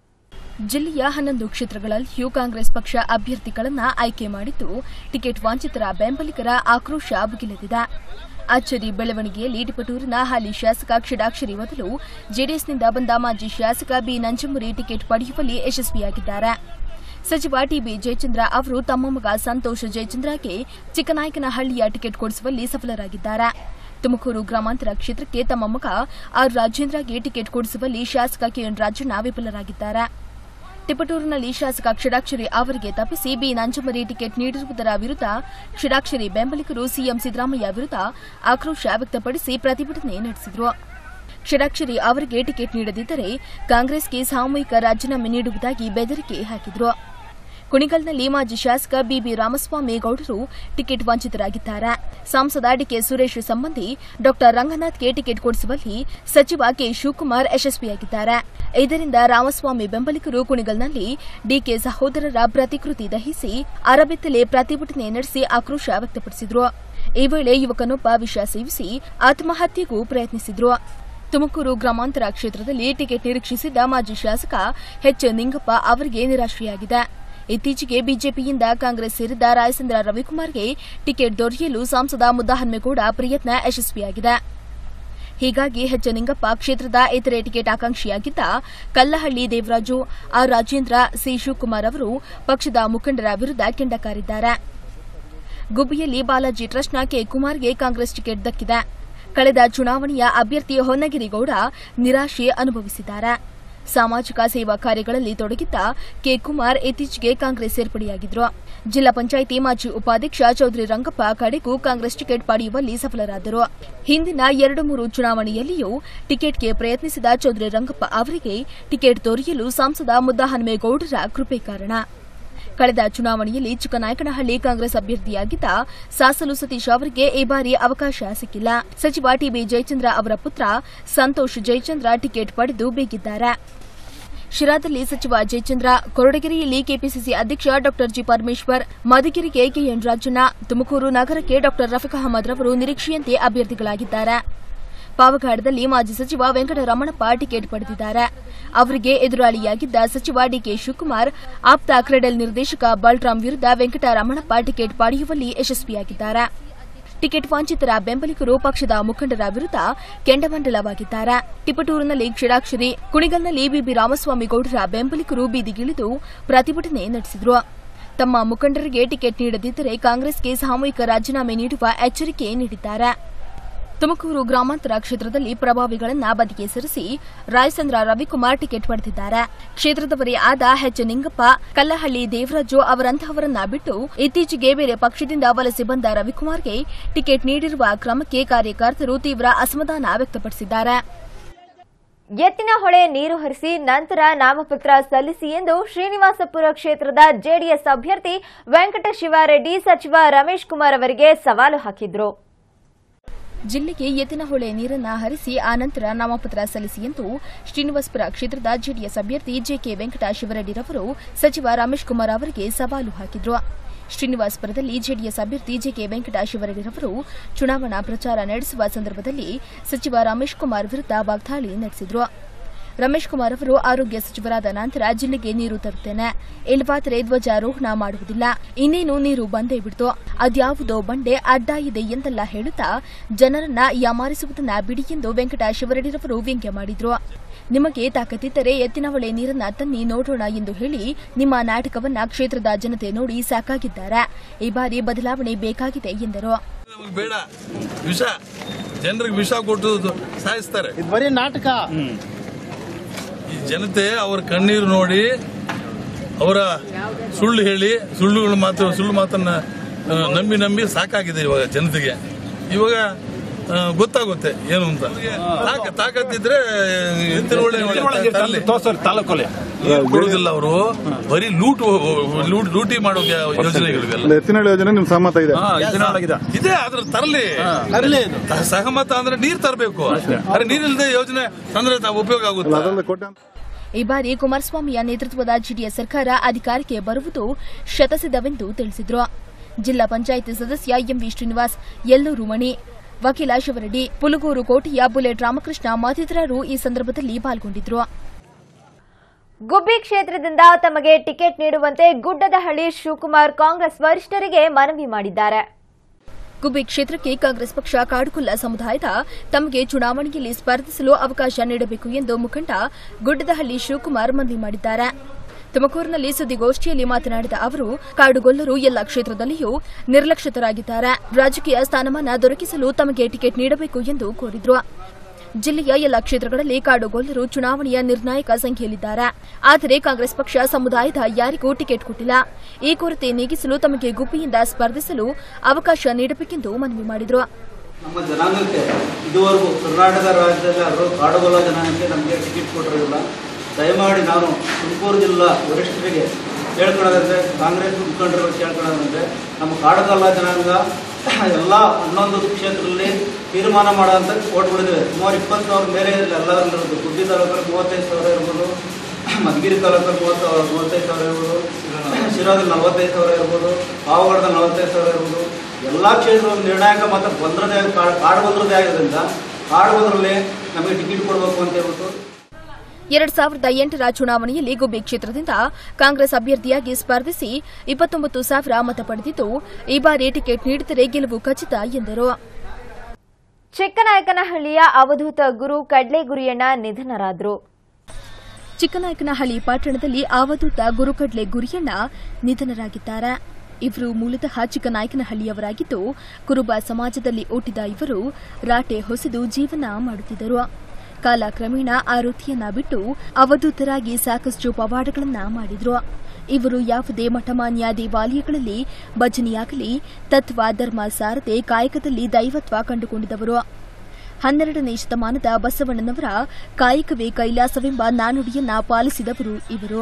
ಜಿಲ್ಲೆಯ ಹನ್ನೊಂದು ಕ್ಷೇತ್ರಗಳಲ್ಲಿಯೂ ಕಾಂಗ್ರೆಸ್ ಪಕ್ಷ ಅಭ್ಯರ್ಥಿಗಳನ್ನ ಆಯ್ಕೆ ಮಾಡಿದ್ದು ಟಿಕೆಟ್ ವಂಚಿತರ ಬೆಂಬಲಿಗರ ಆಕ್ರೋಶ ಭುಗಿಲೆದಿದೆ ಅಚ್ಚರಿ ಬೆಳವಣಿಗೆಯಲ್ಲಿ ಟಿಪಟೂರಿನ ಹಾಲಿ ಶಾಸಕ ಕ್ಷೀಡಾಕ್ಷರಿ ಬದಲು ಜೆಡಿಎಸ್ನಿಂದ ಬಂದ ಮಾಜಿ ಶಾಸಕ ಬಿ ನಂಜಮುರಿ ಟಿಕೆಟ್ ಪಡೆಯುವಲ್ಲಿ ಯಶಸ್ವಿಯಾಗಿದ್ದಾರೆ ಸಚಿವ ಟಿಬಿ ಜಯಚಂದ್ರ ಅವರು ತಮ್ಮ ಮಗ ಸಂತೋಷ್ ಜಯಚಂದ್ರಗೆ ಚಿಕ್ಕನಾಯಕನಹಳ್ಳಿಯ ಟಿಕೆಟ್ ಕೊಡಿಸುವಲ್ಲಿ ಸಫಲರಾಗಿದ್ದಾರೆ ತುಮಕೂರು ಗ್ರಾಮಾಂತರ ಕ್ಷೇತ್ರಕ್ಕೆ ತಮ್ಮ ಮಗ ಆರ್ ರಾಜೇಂದ್ರಗೆ ಟಿಕೆಟ್ ಕೊಡಿಸುವಲ್ಲಿ ಶಾಸಕ ಕೆಎನ್ ರಾಜಣ್ಣ ವಿಫಲರಾಗಿದ್ದಾರೆ ತಿಪಟೂರಿನಲ್ಲಿ ಶಾಸಕ ಕ್ಷೀಡಾಕ್ಷರಿ ಅವರಿಗೆ ತಪ್ಪಿಸಿ ಬಿ ನಂಜಮರಿ ಟಿಕೆಟ್ ನೀಡಿರುವುದರ ವಿರುದ್ಧ ಕ್ಷೀಡಾಕ್ಷರಿ ಬೆಂಬಲಿಗರು ಸಿಎಂ ಸಿದ್ದರಾಮಯ್ಯ ವಿರುದ್ಧ ಆಕ್ರೋಶ ವ್ಯಕ್ತಪಡಿಸಿ ಪ್ರತಿಭಟನೆ ನಡೆಸಿದರು ಕ್ಷೀಡಾಕ್ಷರಿ ಅವರಿಗೆ ಟಿಕೆಟ್ ನೀಡದಿದ್ದರೆ ಕಾಂಗ್ರೆಸ್ಗೆ ಸಾಮೂಹಿಕ ರಾಜೀನಾಮೆ ನೀಡುವುದಾಗಿ ಬೆದರಿಕೆ ಹಾಕಿದರು ಕುಣಿಗಲ್ನಲ್ಲಿ ಮಾಜಿ ಶಾಸಕ ಬಿಬಿ ರಾಮಸ್ವಾಮಿ ಗೌಡರು ಟಿಕೆಟ್ ವಂಚಿತರಾಗಿದ್ದಾರೆ ಸಂಸದ ಡಿಕೆ ಸುರೇಶ್ ಸಂಬಂಧಿ ಡಾ ರಂಗನಾಥ್ಗೆ ಟಿಕೆಟ್ ಕೊಡಿಸುವಲ್ಲಿ ಸಚಿವ ಕೆ ಶಿವಕುಮಾರ್ ಯಶಸ್ವಿಯಾಗಿದ್ದಾರೆ ಇದರಿಂದ ರಾಮಸ್ವಾಮಿ ಬೆಂಬಲಿಗರು ಕುಣಿಗಲ್ನಲ್ಲಿ ಡಿಕೆ ಸಹೋದರರ ಪ್ರತಿಕೃತಿ ದಹಿಸಿ ಅರಬೆತ್ತಲೆ ಪ್ರತಿಭಟನೆ ನಡೆಸಿ ಆಕ್ರೋಶ ವ್ಯಕ್ತಪಡಿಸಿದರು ಈ ವೇಳೆ ಯುವಕನೊಬ್ಬ ವಿಷ ಸೇವಿಸಿ ಆತ್ಮಹತ್ಯೆಗೂ ಪ್ರಯತ್ನಿಸಿದ್ರು ತುಮಕೂರು ಗ್ರಾಮಾಂತರ ಕ್ಷೇತ್ರದಲ್ಲಿ ಟಿಕೆಟ್ ನಿರೀಕ್ಷಿಸಿದ್ದ ಮಾಜಿ ಶಾಸಕ ಎಚ್ ನಿಂಗಪ್ಪ ಅವರಿಗೆ ನಿರಾಶೆಯಾಗಿದೆ ಇತ್ತೀಚೆಗೆ ಬಿಜೆಪಿಯಿಂದ ಕಾಂಗ್ರೆಸ್ ಸೇರಿದ್ದ ರಾಯಚಂದ್ರ ರವಿಕುಮಾರ್ಗೆ ಟಿಕೆಟ್ ದೊರೆಯಲು ಸಂಸದ ಮುದ್ದಹನ್ಮೇಗೌಡ ಪ್ರಯತ್ನ ಯಶಸ್ವಿಯಾಗಿದೆ ಹೀಗಾಗಿ ಎಚ್ ನಿಂಗಪ್ಪ ಕ್ಷೇತ್ರದ ಇತರೆ ಟಿಕೆಟ್ ಆಕಾಂಕ್ಷಿಯಾಗಿದ್ದ ಕಲ್ಲಹಳ್ಳಿ ದೇವರಾಜು ಆರ್ ರಾಜೇಂದ್ರ ಸಿ ಶಿವಕುಮಾರ್ ಅವರು ಪಕ್ಷದ ಮುಖಂಡರ ವಿರುದ್ಧ ಕೆಂಡಕಾರಿದ್ದಾರೆ ಗುಬ್ಬಿಯಲ್ಲಿ ಬಾಲಾಜಿ ಟ್ರಸ್ಟ್ನ ಕೆ ಕುಮಾರ್ಗೆ ಕಾಂಗ್ರೆಸ್ ಟಿಕೆಟ್ ದಕ್ಕಿದೆ ಕಳೆದ ಚುನಾವಣೆಯ ಅಭ್ಯರ್ಥಿ ಹೊನ್ನಗಿರಿಗೌಡ ನಿರಾಶೆ ಅನುಭವಿಸಿದ್ದಾರೆ ಸಾಮಾಜಿಕ ಸೇವಾ ಕಾರ್ಯಗಳಲ್ಲಿ ತೊಡಗಿದ್ದ ಕೆ ಕುಮಾರ್ ಇತ್ತೀಚೆಗೆ ಕಾಂಗ್ರೆಸ್ ಸೇರ್ಪಡೆಯಾಗಿದ್ರು ಜಿಲ್ಲಾ ಪಂಚಾಯಿತಿ ಮಾಜಿ ಉಪಾಧ್ಯಕ್ಷ ಚೌಧರಿ ರಂಗಪ್ಪ ಕಡೆಗೂ ಕಾಂಗ್ರೆಸ್ ಟಿಕೆಟ್ ಪಡೆಯುವಲ್ಲಿ ಸಫಲರಾದರು ಹಿಂದಿನ ಎರಡು ಮೂರು ಚುನಾವಣೆಯಲ್ಲಿಯೂ ಟಿಕೆಟ್ಗೆ ಪ್ರಯತ್ನಿಸಿದ ಚೌಧರಿ ರಂಗಪ್ಪ ಅವರಿಗೆ ಟಿಕೆಟ್ ದೊರೆಯಲು ಸಂಸದ ಮುದ್ದಹನುಮೇಗೌಡರ ಕೃಪೆ ಕಾರಣ ಕಳೆದ ಚುನಾವಣೆಯಲ್ಲಿ ಚಿಕ್ಕನಾಯಕನಹಳ್ಳಿ ಕಾಂಗ್ರೆಸ್ ಅಭ್ಯರ್ಥಿಯಾಗಿದ್ದ ಸಾಸಲು ಸತೀಶ್ ಅವರಿಗೆ ಈ ಬಾರಿ ಅವಕಾಶ ಸಿಕ್ಕಿಲ್ಲ ಸಚಿವ ಟಿಬಿ ಜಯಚಂದ್ರ ಅವರ ಪುತ್ರ ಸಂತೋಷ್ ಜಯಚಂದ್ರ ಟಿಕೆಟ್ ಪಡೆದು ಬೇಗಿದ್ದಾರೆ ಶಿರಾದಲ್ಲಿ ಸಚಿವ ಜಯಚಂದ್ರ ಕೊರಟಗೆರೆಯಲ್ಲಿ ಕೆಪಿಸಿಸಿ ಅಧ್ಯಕ್ಷ ಡಾ ಜಿ ಪರಮೇಶ್ವರ್ ಮಧುಗಿರಿಗೆ ಕೆಎನ್ ರಾಜಣ್ಣ ತುಮಕೂರು ನಗರಕ್ಕೆ ಡಾ ರಫೀಕ್ ಅಹಮದ್ ರವರು ನಿರೀಕ್ಷೆಯಂತೆ ಅಭ್ಯರ್ಥಿಗಳಾಗಿದ್ದಾರೆ ಪಾವಗಡದಲ್ಲಿ ಮಾಜಿ ಸಚಿವ ವೆಂಕಟರಮಣಪ್ಪ ಟಿಕೆಟ್ ಪಡೆದಿದ್ದಾರೆ ಅವರಿಗೆ ಎದುರಾಳಿಯಾಗಿದ್ದ ಸಚಿವ ಡಿಕೆ ಶಿವಕುಮಾರ್ ಆಪ್ತ ಕ್ರೆಡಲ್ ನಿರ್ದೇಶಕ ಬಲ್ರಾಮ್ ವಿರುದ್ಧ ವೆಂಕಟರಮಣಪ್ಪ ಟಿಕೆಟ್ ಪಡೆಯುವಲ್ಲಿ ಯಶಸ್ವಿಯಾಗಿದ್ದಾರೆ ಟಿಕೆಟ್ ವಂಚಿತರ ಬೆಂಬಲಿಗರು ಪಕ್ಷದ ಮುಖಂಡರ ವಿರುದ್ಧ ಕೆಂಡಮಂಡಲವಾಗಿದ್ದಾರೆ ತಿಪಟೂರಿನಲ್ಲಿ ಕ್ಷೀರಾಕ್ಷರಿ ಕುಣಿಗಲ್ನಲ್ಲಿ ಬಿಬಿ ರಾಮಸ್ವಾಮಿ ಗೌಡರ ಬೆಂಬಲಿಗರು ಬೀದಿಗಿಳಿದು ಪ್ರತಿಭಟನೆ ನಡೆಸಿದರು ತಮ್ಮ ಮುಖಂಡರಿಗೆ ಟಿಕೆಟ್ ನೀಡದಿದ್ದರೆ ಕಾಂಗ್ರೆಸ್ಗೆ ಸಾಮೂಹಿಕ ರಾಜೀನಾಮೆ ನೀಡುವ ಎಚ್ಚರಿಕೆ ನೀಡಿದ್ದಾರೆ ತುಮಕೂರು ಗ್ರಾಮಾಂತರ ಕ್ಷೇತ್ರದಲ್ಲಿ ಪ್ರಭಾವಿಗಳನ್ನ ಬದಿಗೆ ಸರಿಸಿ ರಾಯಚಂದ್ರ ರವಿಕುಮಾರ್ ಟಿಕೆಟ್ ಪಡೆದಿದ್ದಾರೆ ಕ್ಷೇತ್ರದವರೇ ಆದ ಎಚ್ ನಿಂಗಪ್ಪ ಕಲ್ಲಹಳ್ಳಿ ದೇವರಾಜು ಅವರಂತಹವರನ್ನ ಬಿಟ್ಟು ಇತ್ತೀಚೆಗೆ ಬೇರೆ ಪಕ್ಷದಿಂದ ವಲಸೆ ಬಂದ ರವಿಕುಮಾರ್ಗೆ ಟಿಕೆಟ್ ನೀಡಿರುವ ಕ್ರಮಕ್ಕೆ ಕಾರ್ಯಕರ್ತರು ತೀವ್ರ ಅಸಮಾಧಾನ ವ್ಯಕ್ತಪಡಿಸಿದ್ದಾರೆ ಎತ್ತಿನ ಹೊಳೆ ನೀರು ಹರಿಸಿ ನಂತರ ನಾಮಪತ್ರ ಸಲ್ಲಿಸಿ ಎಂದು ಶ್ರೀನಿವಾಸಪುರ ಕ್ಷೇತ್ರದ ಜೆಡಿಎಸ್ ಅಭ್ಯರ್ಥಿ ವೆಂಕಟ ಶಿವಾರೆಡ್ಡಿ ಸಚಿವ ರಮೇಶ್ ಕುಮಾರ್ ಅವರಿಗೆ ಸವಾಲು ಹಾಕಿದ್ರು ಜಿಲ್ಲೆಗೆ ಎತ್ತಿನಹೊಳೆ ನೀರನ್ನ ಹರಿಸಿ ಆನಂತರ ನಾಮಪತ್ರ ಸಲ್ಲಿಸಿ ಎಂದು ಶ್ರೀನಿವಾಸಪುರ ಕ್ಷೇತ್ರದ ಜೆಡಿಎಸ್ ಅಭ್ಯರ್ಥಿ ಜೆಕೆ ವೆಂಕಟ ಶಿವರೆಡ್ಡಿರವರು ಸಚಿವ ರಮೇಶ್ ಕುಮಾರ್ ಅವರಿಗೆ ಸವಾಲು ಹಾಕಿದ್ರು ಶ್ರೀನಿವಾಸಪುರದಲ್ಲಿ ಜೆಡಿಎಸ್ ಅಭ್ಯರ್ಥಿ ಜೆಕೆ ವೆಂಕಟ ಶಿವರೆಡ್ಡಿರವರು ಚುನಾವಣಾ ಪ್ರಚಾರ ನಡೆಸುವ ಸಂದರ್ಭದಲ್ಲಿ ಸಚಿವ ರಮೇಶ್ ಕುಮಾರ್ ವಿರುದ್ಧ ವಾಗ್ದಾಳಿ ನಡೆಸಿದ್ರು ರಮೇಶ್ ಕುಮಾರ್ ಅವರು ಆರೋಗ್ಯ ಸಚಿವರಾದ ನಂತರ ಜಿಲ್ಲೆಗೆ ನೀರು ತರುತ್ತೇನೆ ಇಲ್ಲವಾದರೆ ಧ್ವಜಾರೋಹಣ ಮಾಡುವುದಿಲ್ಲ ಇನ್ನೇನು ನೀರು ಬಂದೇ ಬಿಡ್ತು ಅದ್ಯಾವುದೋ ಬಂಡೆ ಅಡ್ಡ ಇದೆ ಎಂದೆಲ್ಲ ಹೇಳುತ್ತಾ ಜನರನ್ನ ಯಾಮಾರಿಸುವುದನ್ನ ಬಿಡಿ ಎಂದು ವೆಂಕಟ ಶಿವರೆಡ್ಡಿರವರು ವ್ಯಂಗ್ಯ ಮಾಡಿದ್ರು ನಿಮಗೆ ತಾಕತ್ತಿದ್ದರೆ ಎತ್ತಿನಹೊಳೆ ನೀರನ್ನ ತನ್ನಿ ನೋಡೋಣ ಎಂದು ಹೇಳಿ ನಿಮ್ಮ ನಾಟಕವನ್ನ ಕ್ಷೇತ್ರದ ಜನತೆ ನೋಡಿ ಸಾಕಾಗಿದ್ದಾರೆ ಈ ಬಾರಿ ಬದಲಾವಣೆ ಬೇಕಾಗಿದೆ ಎಂದರು ನಮಗೆ ಬೇಡ ವಿಷ ಜನರಿಗೆ ವಿಷ ಕೊಟ್ಟು ಸಾಯಿಸ್ತಾರೆ ಇದು ಬರೀ ನಾಟಕ ಈ ಜನತೆ ಅವರ ಕಣ್ಣೀರು ನೋಡಿ ಅವರ ಸುಳ್ಳು ಹೇಳಿ ಸುಳ್ಳುಗಳ ಮಾತು ಸುಳ್ಳು ಮಾತನ್ನ ಆ, ನಂಬಿ ನಂಬಿ ಸಾಕಾಗಿದೆ ಇವಾಗ ಜನತೆಗೆ ಇವಾಗ ಆ, ಗೊತ್ತಾಗುತ್ತೆ ಏನು ಅಂತ ತಾಕ- ತಾಕತ್ತಿದ್ರೆ ಎತ್ತಿನ ಒಳ್ಳೆ ತರಲಿ ತಾಲೂಕಲ್ಲಿ ನೀರು ಕೊಡುದಿಲ್ಲ ಅವರು ಬರೀ ಲೂಟು ಲೂಟ್ ಲೂಟಿ ಮಾಡೋ ಯೋಜನೆಗಳಿವೆಲ್ಲ ಎತ್ತಿನ ಯೋಜನೆ ನಿಮ್ ಸಹಮತ ಇದೆ ಇದೆ ಅದ್ರ ತರಲಿ ತ- ಸಹಮತ ಅಂದ್ರೆ ನೀರ್ ತರಬೇಕು ಅರೆ ನೀರಿಲ್ಲದೆ ಯೋಜನೆ ತಂದ್ರೆ ತಾವು ಉಪಯೋಗ ಆಗುತ್ತೆ ಅದರಲ್ಲಿ ಕೊಟ್ಟೆ ಈ ಬಾರಿ ಕುಮಾರಸ್ವಾಮಿಯ ನೇತೃತ್ವದ ಜೆಡಿಎಸ್ ಸರ್ಕಾರ ಅಧಿಕಾರಕ್ಕೆ ಬರುವುದು ಶತಸಿದ್ಧವೆಂದು ತಿಳಿಸಿದ್ರು ಜಿಲ್ಲಾ ಪಂಚಾಯಿತಿ ಸದಸ್ಯ ಎಂವಿ ಶ್ರೀನಿವಾಸ್ ಯಲ್ಲೂರು ಮಣಿ ವಕೀಲ ಶಿವರೆಡ್ಡಿ ಪುಲಗೂರು ಕೋಟೆಯ ಬುಲೆಟ್ ರಾಮಕೃಷ್ಣ ಮತ್ತಿತರರು ಈ ಸಂದರ್ಭದಲ್ಲಿ ಪಾಲ್ಗೊಂಡಿದ್ರು ಗುಬ್ಬಿ ಕ್ಷೇತ್ರದಿಂದ ತಮಗೆ ಟಿಕೆಟ್ ನೀಡುವಂತೆ ಗುಡ್ಡದಹಳ್ಳಿ ಶಿವಕುಮಾರ್ ಕಾಂಗ್ರೆಸ್ ವರಿಷ್ಠರಿಗೆ ಮನವಿ ಮಾಡಿದ್ದಾರೆ ಗುಬ್ಬಿ ಕ್ಷೇತ್ರಕ್ಕೆ ಕಾಂಗ್ರೆಸ್ ಪಕ್ಷ ಕಾಡುಕೊಲ್ಲ ಸಮುದಾಯದ ತಮಗೆ ಚುನಾವಣೆಯಲ್ಲಿ ಸ್ಪರ್ಧಿಸಲು ಅವಕಾಶ ನೀಡಬೇಕು ಎಂದು ಮುಖಂಡ ಗುಡ್ಡದಹಳ್ಳಿ ಶಿವಕುಮಾರ್ ಮನವಿ ಮಾಡಿದ್ದಾರೆ ತುಮಕೂರಿನಲ್ಲಿ ಸುದ್ದಿಗೋಷ್ಠಿಯಲ್ಲಿ ಮಾತನಾಡಿದ ಅವರು ಕಾಡುಗೊಲ್ಲರು ಎಲ್ಲ ಕ್ಷೇತ್ರದಲ್ಲಿಯೂ ನಿರ್ಲಕ್ಷಿತರಾಗಿದ್ದಾರೆ ರಾಜಕೀಯ ಸ್ಥಾನಮಾನ ದೊರಕಿಸಲು ತಮಗೆ ಟಿಕೆಟ್ ನೀಡಬೇಕು ಎಂದು ಕೋರಿದ್ರು ಜಿಲ್ಲೆಯ ಎಲ್ಲ ಕ್ಷೇತ್ರಗಳಲ್ಲಿ ಕಾಡುಗೊಲ್ಲರು ಚುನಾವಣೆಯ ನಿರ್ಣಾಯಕ ಸಂಖ್ಯೆಯಲ್ಲಿದ್ದಾರೆ ಆದರೆ ಕಾಂಗ್ರೆಸ್ ಪಕ್ಷ ಸಮುದಾಯದ ಯಾರಿಗೂ ಟಿಕೆಟ್ ಕೊಟ್ಟಿಲ್ಲ ಈ ಕೊರತೆ ನೀಗಿಸಲು ತಮಗೆ ಗುಬ್ಬಿಯಿಂದ ಸ್ಪರ್ಧಿಸಲು ಅವಕಾಶ ನೀಡಬೇಕೆಂದು ಮನವಿ ಮಾಡಿದರು ನಮ್ಮ ಜನಾಂಗಕ್ಕೆ ಇದುವರೆಗೂ ಕರ್ನಾಟಕ ರಾಜ್ಯದಲ್ಲಿ ಕಾಡುಗೊಲ್ಲ ಜನಾಂಗಕ್ಕೆ ನಮಗೆ ಟಿಕೆಟ್ ಕೊಟ್ಟಿರೋದಿಲ್ಲ ದಯಮಾಡಿ ನಾನು ತುಮಕೂರು ಜಿಲ್ಲಾ ವರಿಷ್ಠರಿಗೆ ಕೇಳ್ಕೊಳ್ಳೋದಂದ್ರೆ ಕಾಂಗ್ರೆಸ್ ಮುಖಂಡರು ಕೇಳ್ಕೊಳ್ಳೋದಂದ್ರೆ ನಮ್ಮ ಕಾಡುಗೊಲ್ಲ ಜನಾಂಗ ಎಲ್ಲ ಹನ್ನೊಂದು ಕ್ಷೇತ್ರದಲ್ಲಿ ತೀರ್ಮಾನ ಮಾಡೋಂಥ ಓಟ್ ಬಿಡಿದ್ದೇವೆ ಸುಮಾರು ಇಪ್ಪತ್ತು ಸಾವಿರ ಮೇಲೆ ಎಲ್ಲರಿರೋದು ಗುಬ್ಬಿ ತಾಲೂಕಲ್ಲಿ ಮೂವತ್ತೈದು ಸಾವಿರ ಇರ್ಬೋದು ಮಧುಗಿರಿ ತಾಲೂಕಲ್ಲಿ ಮೂವತ್ತು ಮೂವತ್ತೈದು ಸಾವಿರ ಇರ್ಬೋದು ಶಿರಾದಲ್ಲಿ ನಲವತ್ತೈದು ಸಾವಿರ ಇರ್ಬೋದು ಪಾವಗಡದಲ್ಲಿ ನಲವತ್ತೈದು ಸಾವಿರ ಇರ್ಬೋದು ಎಲ್ಲ ಕ್ಷೇತ್ರದಲ್ಲಿ ನಿರ್ಣಾಯಕ ಮತ ಬಂದ್ರದೇ ಕಾಡು ಕಾಡು ಬಂದ್ರದೇ ಆಗಿರೋದ್ರಿಂದ ಕಾಡು ಬಂದ್ರಲ್ಲಿ ನಮಗೆ ಟಿಕೆಟ್ ಕೊಡಬೇಕು ಅಂತ ಹೇಳ್ಬಿಟ್ಟು ಎರಡ್ ಸಾವಿರದ ಎಂಟರ ಚುನಾವಣೆಯಲ್ಲಿ ಗುಬ್ಬಿ ಕ್ಷೇತ್ರದಿಂದ ಕಾಂಗ್ರೆಸ್ ಅಭ್ಯರ್ಥಿಯಾಗಿ ಸ್ಪರ್ಧಿಸಿ ಇಪ್ಪತ್ತೊಂಬತ್ತು ಸಾವಿರ ಮತ ಪಡೆದಿದ್ದು ಈ ಬಾರಿ ಟಿಕೆಟ್ ನೀಡಿದರೆ ಗೆಲುವು ಖಚಿತ ಎಂದರು ಚಿಕ್ಕನಾಯಕನಹಳ್ಳಿಯ ಅವಧೂತ ಗುರು ಕಡ್ಲೆಗುರಿಯಣ್ಣ ನಿಧನರಾದರು ಚಿಕ್ಕನಾಯಕನಹಳ್ಳಿ ಪಟ್ಟಣದಲ್ಲಿ ಅವಧೂತ ಗುರುಕಡ್ಲೆ ಗುರಿಯಣ್ಣ ನಿಧನರಾಗಿದ್ದಾರೆ ಇವರು ಮೂಲತಃ ಚಿಕ್ಕನಾಯಕನಹಳ್ಳಿಯವರಾಗಿದ್ದು ಕುರುಬ ಸಮಾಜದಲ್ಲಿ ಹುಟ್ಟಿದ ಇವರು ರಾಟೆ ಹೊಸೆದು ಜೀವನ ಮಾಡುತ್ತಿದ್ದರು ಕಾಲಕ್ರಮೇಣ ಆ ವೃತ್ತಿಯನ್ನ ಬಿಟ್ಟು ಅವಧೂತರಾಗಿ ಸಾಕಷ್ಟು ಪವಾಡಗಳನ್ನ ಮಾಡಿದ್ರು ಇವರು ಯಾವುದೇ ಮಠಮಾನ್ಯ ದೇವಾಲಯಗಳಲ್ಲಿ ಭಜನೆಯಾಗಲಿ ತತ್ವ ಧರ್ಮ ಸಾರದೆ ಕಾಯಕದಲ್ಲಿ ದೈವತ್ವ ಕಂಡುಕೊಂಡಿದ್ದವರು ಹನ್ನೆರಡನೇ ಶತಮಾನದ ಬಸವಣ್ಣನವರ ಕಾಯಕವೇ ಕೈಲಾಸವೆಂಬ ನಾನುಡಿಯನ್ನ ಪಾಲಿಸಿದವರು ಇವರು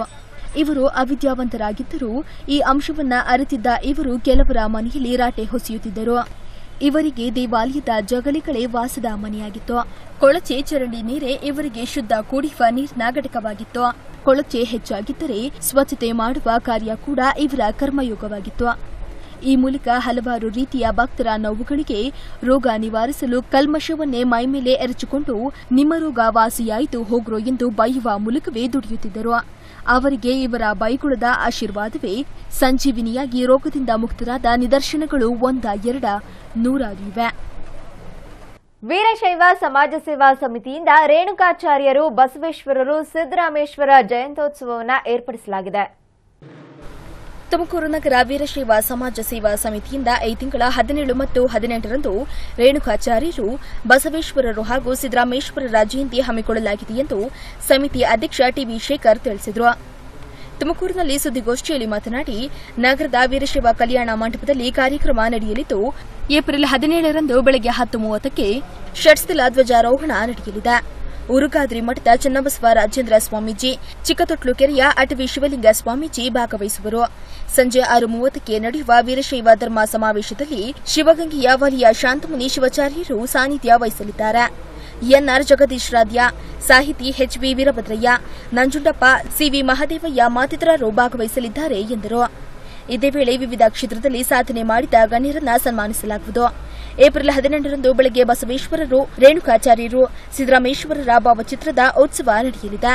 ಇವರು ಅವಿದ್ಯಾವಂತರಾಗಿದ್ದರೂ ಈ ಅಂಶವನ್ನ ಅರಿತಿದ್ದ ಇವರು ಕೆಲವರ ಮನೆಯಲ್ಲಿ ರಾಟೆ ಹೊಸೆಯುತ್ತಿದ್ದರು ಇವರಿಗೆ ದೇವಾಲಯದ ಜಗಲಿಗಳೇ ವಾಸದ ಮನೆಯಾಗಿತ್ತು ಕೊಳಚೆ ಚರಂಡಿ ನೀರೇ ಇವರಿಗೆ ಶುದ್ಧ ಕುಡಿಯುವ ನೀರಿನ ಘಟಕವಾಗಿತ್ತು ಕೊಳಚೆ ಹೆಚ್ಚಾಗಿದ್ದರೆ ಸ್ವಚ್ಛತೆ ಮಾಡುವ ಕಾರ್ಯ ಕೂಡ ಇವರ ಕರ್ಮಯೋಗವಾಗಿತ್ತು ಈ ಮೂಲಕ ಹಲವಾರು ರೀತಿಯ ಭಕ್ತರ ನೋವುಗಳಿಗೆ ರೋಗ ನಿವಾರಿಸಲು ಕಲ್ಮಶವನ್ನೇ ಮೈಮೇಲೆ ಎರಚಿಕೊಂಡು ನಿಮ್ಮ ರೋಗ ವಾಸಿಯಾಯಿತು ಹೋಗ್ರೋ ಎಂದು ಬೈಯುವ ಮೂಲಕವೇ ದುಡಿಯುತ್ತಿದ್ದರು ಅವರಿಗೆ ಇವರ ಬೈಗುಳದ ಆಶೀರ್ವಾದವೇ ಸಂಜೀವಿನಿಯಾಗಿ ರೋಗದಿಂದ ಮುಕ್ತರಾದ ನಿದರ್ಶನಗಳು ಒಂದ ಎರಡ ನೂರಾರು ಇವೆ ವೀರಶೈವ ಸಮಾಜ ಸೇವಾ ಸಮಿತಿಯಿಂದ ರೇಣುಕಾಚಾರ್ಯರು ಬಸವೇಶ್ವರರು ಸಿದ್ದರಾಮೇಶ್ವರ ಜಯಂತ್ಯೋತ್ಸವವನ್ನು ಏರ್ಪಡಿಸಲಾಗಿದೆ ತುಮಕೂರು ನಗರ ವೀರಶೈವ ಸಮಾಜ ಸೇವಾ ಸಮಿತಿಯಿಂದ ಈ ತಿಂಗಳ ಹದಿನೇಳು ಮತ್ತು ಹದಿನೆಂಟರಂದು ರೇಣುಕಾಚಾರ್ಯರು ಬಸವೇಶ್ವರರು ಹಾಗೂ ಸಿದ್ದರಾಮೇಶ್ವರರ ಜಯಂತಿ ಹಮ್ಮಿಕೊಳ್ಳಲಾಗಿದೆ ಎಂದು ಸಮಿತಿ ಅಧ್ಯಕ್ಷ ಟಿವಿ ಶೇಖರ್ ತಿಳಿಸಿದರು ತುಮಕೂರಿನಲ್ಲಿ ಸುದ್ದಿಗೋಷ್ಠಿಯಲ್ಲಿ ಮಾತನಾಡಿ ನಗರದ ವೀರಶೈವ ಕಲ್ಯಾಣ ಮಂಟಪದಲ್ಲಿ ಕಾರ್ಯಕ್ರಮ ನಡೆಯಲಿದ್ದು ಏಪ್ರಿಲ್ ಹದಿನೇಳರಂದು ಬೆಳಗ್ಗೆ ಹತ್ತು ಮೂವತ್ತಕ್ಕೆ ಷಟ್ಸ್ಥಿಲ ಧ್ವಜಾರೋಹಣ ನಡೆಯಲಿದೆ ಉರುಗಾದ್ರಿ ಮಠದ ಚನ್ನಬಸವ ರಾಜೇಂದ್ರ ಸ್ವಾಮೀಜಿ ಚಿಕ್ಕತೊಟ್ಲು ಕೆರೆಯ ಅಟವಿ ಶಿವಲಿಂಗ ಸ್ವಾಮೀಜಿ ಭಾಗವಹಿಸುವರು ಸಂಜೆ ಆರು ಮೂವತ್ತಕ್ಕೆ ನಡೆಯುವ ವೀರಶೈವ ಧರ್ಮ ಸಮಾವೇಶದಲ್ಲಿ ಶಿವಗಂಗೆಯ ವಲಯ ಶಾಂತಮುನಿ ಶಿವಾಚಾರ್ಯರು ಸಾನ್ನಿಧ್ಯ ವಹಿಸಲಿದ್ದಾರೆ ಎನ್ಆರ್ ಜಗದೀಶ್ ರಾಧ್ಯ ಸಾಹಿತಿ ಎಚ್ವಿ ವೀರಭದ್ರಯ್ಯ ನಂಜುಂಡಪ್ಪ ಸಿವಿ ಮಹದೇವಯ್ಯ ಮತ್ತಿತರರು ಭಾಗವಹಿಸಲಿದ್ದಾರೆ ಎಂದರು ಇದೇ ವೇಳೆ ವಿವಿಧ ಕ್ಷೇತ್ರದಲ್ಲಿ ಸಾಧನೆ ಮಾಡಿದ ಗಣ್ಯರನ್ನ ಸನ್ಮಾನಿಸಲಾಗುವುದು ಏಪ್ರಿಲ್ ಹದಿನೆಂಟರಂದು ಬೆಳಗ್ಗೆ ಬಸವೇಶ್ವರರು ರೇಣುಕಾಚಾರ್ಯರು ಸಿದ್ದರಾಮೇಶ್ವರರ ಭಾವಚಿತ್ರದ ಉತ್ಸವ ನಡೆಯಲಿದೆ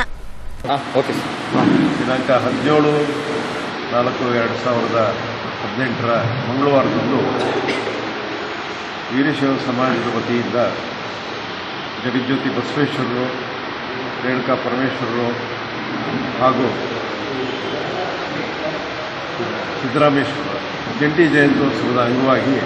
ದಿನಾಂಕ ಹದಿನೇಳು ನಾಲ್ಕು ಎರಡು ಸಾವಿರದ ಹದಿನೆಂಟರ ಮಂಗಳವಾರದಂದು ವೀರಶೈವ ಸಮಾಜದ ವತಿಯಿಂದ ಜಗಜ್ಯೋತಿ ಬಸವೇಶ್ವರರು ರೇಣುಕಾ ಪರಮೇಶ್ವರರು ಹಾಗೂ ಸಿದ್ದರಾಮೇಶ್ವರ ಜಂಟಿ ಜಯಂತ್ಯೋತ್ಸವದ ಅಂಗವಾಗಿ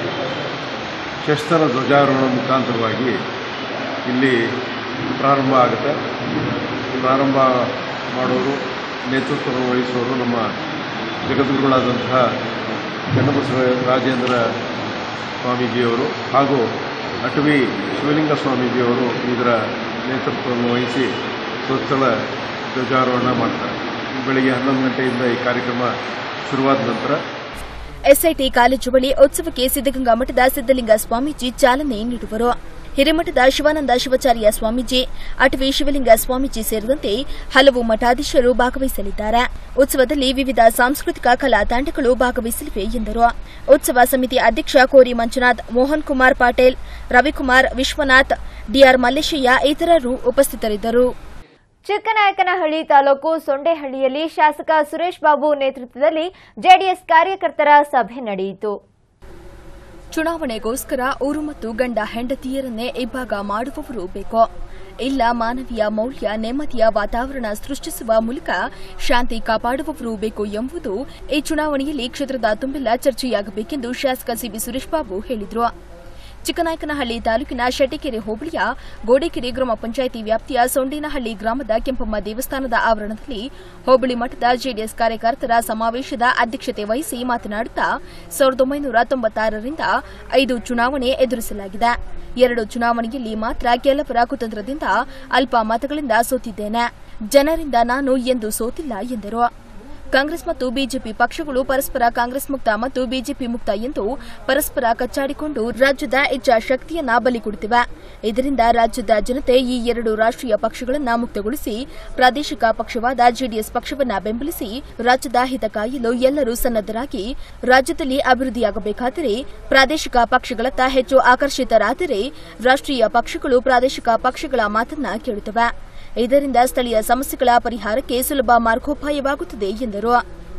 ಶಸ್ತ್ರ ಧ್ವಜಾರೋಹಣ ಮುಖಾಂತರವಾಗಿ ಇಲ್ಲಿ ಪ್ರಾರಂಭ ಆಗುತ್ತೆ ಪ್ರಾರಂಭ ಮಾಡೋರು ನೇತೃತ್ವ ವಹಿಸೋರು ನಮ್ಮ ಜಗದ್ಗುರುಗಳಾದಂತಹ ಚನ್ನಬಸವ ರಾಜೇಂದ್ರ ಸ್ವಾಮೀಜಿಯವರು ಹಾಗೂ ಅಟವಿ ಶಿವಲಿಂಗ ಸ್ವಾಮೀಜಿಯವರು ಇದರ ನೇತೃತ್ವವನ್ನು ವಹಿಸಿ ಸ್ವಸ್ಥಳ ಧ್ವಜಾರೋಹಣ ಮಾಡ್ತಾರೆ ಬೆಳಿಗ್ಗೆ ಹನ್ನೊಂದು ಗಂಟೆಯಿಂದ ಈ ಕಾರ್ಯಕ್ರಮ ಶುರುವಾದ ನಂತರ ಎಸ್ಐಟಿ ಕಾಲೇಜು ಬಳಿ ಉತ್ಸವಕ್ಕೆ ಸಿದ್ದಗಂಗಾ ಮಠದ ಸಿದ್ದಲಿಂಗ ಸ್ವಾಮೀಜಿ ಚಾಲನೆ ನೀಡುವರು ಹಿರೇಮಠದ ಶಿವಾನಂದ ಶಿವಾಚಾರ್ಯ ಸ್ವಾಮೀಜಿ ಅಟವಿ ಶಿವಲಿಂಗ ಸ್ವಾಮೀಜಿ ಸೇರಿದಂತೆ ಹಲವು ಮಠಾಧೀಶರು ಭಾಗವಹಿಸಲಿದ್ದಾರೆ ಉತ್ಸವದಲ್ಲಿ ವಿವಿಧ ಸಾಂಸ್ಕೃತಿಕ ಕಲಾ ತಂಡಗಳು ಭಾಗವಹಿಸಲಿವೆ ಎಂದರು ಉತ್ಸವ ಸಮಿತಿ ಅಧ್ಯಕ್ಷ ಕೋರಿ ಮಂಜುನಾಥ್ ಮೋಹನ್ ಕುಮಾರ್ ಪಾಟೀಲ್ ರವಿಕುಮಾರ್ ವಿಶ್ವನಾಥ್ ಡಿಆರ್ ಮಲ್ಲೇಶಯ್ಯ ಇತರರು ಉಪಸ್ಥಿತರಿದ್ದರು ಚಿಕ್ಕನಾಯಕನಹಳ್ಳಿ ತಾಲೂಕು ಸೊಂಡೇಹಳ್ಳಿಯಲ್ಲಿ ಶಾಸಕ ಸುರೇಶ್ ಬಾಬು ನೇತೃತ್ವದಲ್ಲಿ ಜೆಡಿಎಸ್ ಕಾರ್ಯಕರ್ತರ ಸಭೆ ನಡೆಯಿತು ಚುನಾವಣೆಗೋಸ್ಕರ ಊರು ಮತ್ತು ಗಂಡ ಹೆಂಡತಿಯರನ್ನೇ ಇಬ್ಬಾಗ ಮಾಡುವವರು ಬೇಕು ಇಲ್ಲ ಮಾನವೀಯ ಮೌಲ್ಯ ನೆಮ್ಮದಿಯ ವಾತಾವರಣ ಸೃಷ್ಟಿಸುವ ಮೂಲಕ ಶಾಂತಿ ಕಾಪಾಡುವವರು ಬೇಕು ಎಂಬುದು ಈ ಚುನಾವಣೆಯಲ್ಲಿ ಕ್ಷೇತ್ರದ ತುಂಬೆಲ್ಲ ಚರ್ಚೆಯಾಗಬೇಕೆಂದು ಶಾಸಕ ಸಿಬಿ ಸುರೇಶ್ ಬಾಬು ಹೇಳಿದರು ಚಿಕ್ಕನಾಯಕನಹಳ್ಳಿ ತಾಲೂಕಿನ ಶೆಟ್ಟಿಕೆರೆ ಹೋಬಳಿಯ ಗೋಡೆಕೆರೆ ಗ್ರಾಮ ಪಂಚಾಯಿತಿ ವ್ಯಾಪ್ತಿಯ ಸೊಂಡೇನಹಳ್ಳಿ ಗ್ರಾಮದ ಕೆಂಪಮ್ಮ ದೇವಸ್ಥಾನದ ಆವರಣದಲ್ಲಿ ಹೋಬಳಿ ಮಠದ ಜೆಡಿಎಸ್ ಕಾರ್ಯಕರ್ತರ ಸಮಾವೇಶದ ಅಧ್ಯಕ್ಷತೆ ವಹಿಸಿ ಮಾತನಾಡುತ್ತಾ ಸಾವಿರದ ಒಂಬೈನೂರ ತೊಂಬತ್ತಾರರಿಂದ ಐದು ಚುನಾವಣೆ ಎದುರಿಸಲಾಗಿದೆ ಎರಡು ಚುನಾವಣೆಯಲ್ಲಿ ಮಾತ್ರ ಕೆಲವರ ಕುತಂತ್ರದಿಂದ ಅಲ್ಪ ಮತಗಳಿಂದ ಸೋತಿದ್ದೇನೆ ಜನರಿಂದ ನಾನು ಎಂದು ಸೋತಿಲ್ಲ ಎಂದರು ಕಾಂಗ್ರೆಸ್ ಮತ್ತು ಬಿಜೆಪಿ ಪಕ್ಷಗಳು ಪರಸ್ಪರ ಕಾಂಗ್ರೆಸ್ ಮುಕ್ತ ಮತ್ತು ಬಿಜೆಪಿ ಮುಕ್ತ ಎಂದು ಪರಸ್ಪರ ಕಚ್ಚಾಡಿಕೊಂಡು ರಾಜ್ಯದ ಇಚ್ಛಾಶಕ್ತಿಯನ್ನ ಬಲಿ ಕೊಡುತ್ತಿವೆ ಇದರಿಂದ ರಾಜ್ಯದ ಜನತೆ ಈ ಎರಡು ರಾಷ್ಟ್ರೀಯ ಪಕ್ಷಗಳನ್ನ ಮುಕ್ತಗೊಳಿಸಿ ಪ್ರಾದೇಶಿಕ ಪಕ್ಷವಾದ ಜೆಡಿಎಸ್ ಪಕ್ಷವನ್ನ ಬೆಂಬಲಿಸಿ ರಾಜ್ಯದ ಹಿತ ಕಾಯಲು ಎಲ್ಲರೂ ಸನ್ನದ್ದರಾಗಿ ರಾಜ್ಯದಲ್ಲಿ ಅಭಿವೃದ್ಧಿಯಾಗಬೇಕಾದರೆ ಪ್ರಾದೇಶಿಕ ಪಕ್ಷಗಳತ್ತ ಹೆಚ್ಚು ಆಕರ್ಷಿತರಾದರೆ ರಾಷ್ಟ್ರೀಯ ಪಕ್ಷಗಳು ಪ್ರಾದೇಶಿಕ ಪಕ್ಷಗಳ ಮಾತನ್ನ ಕೇಳುತ್ತವೆ ಇದರಿಂದ ಸ್ಥಳೀಯ ಸಮಸ್ಯೆಗಳ ಪರಿಹಾರಕ್ಕೆ ಸುಲಭ ಮಾರ್ಗೋಪಾಯವಾಗುತ್ತದೆ ಎಂದರು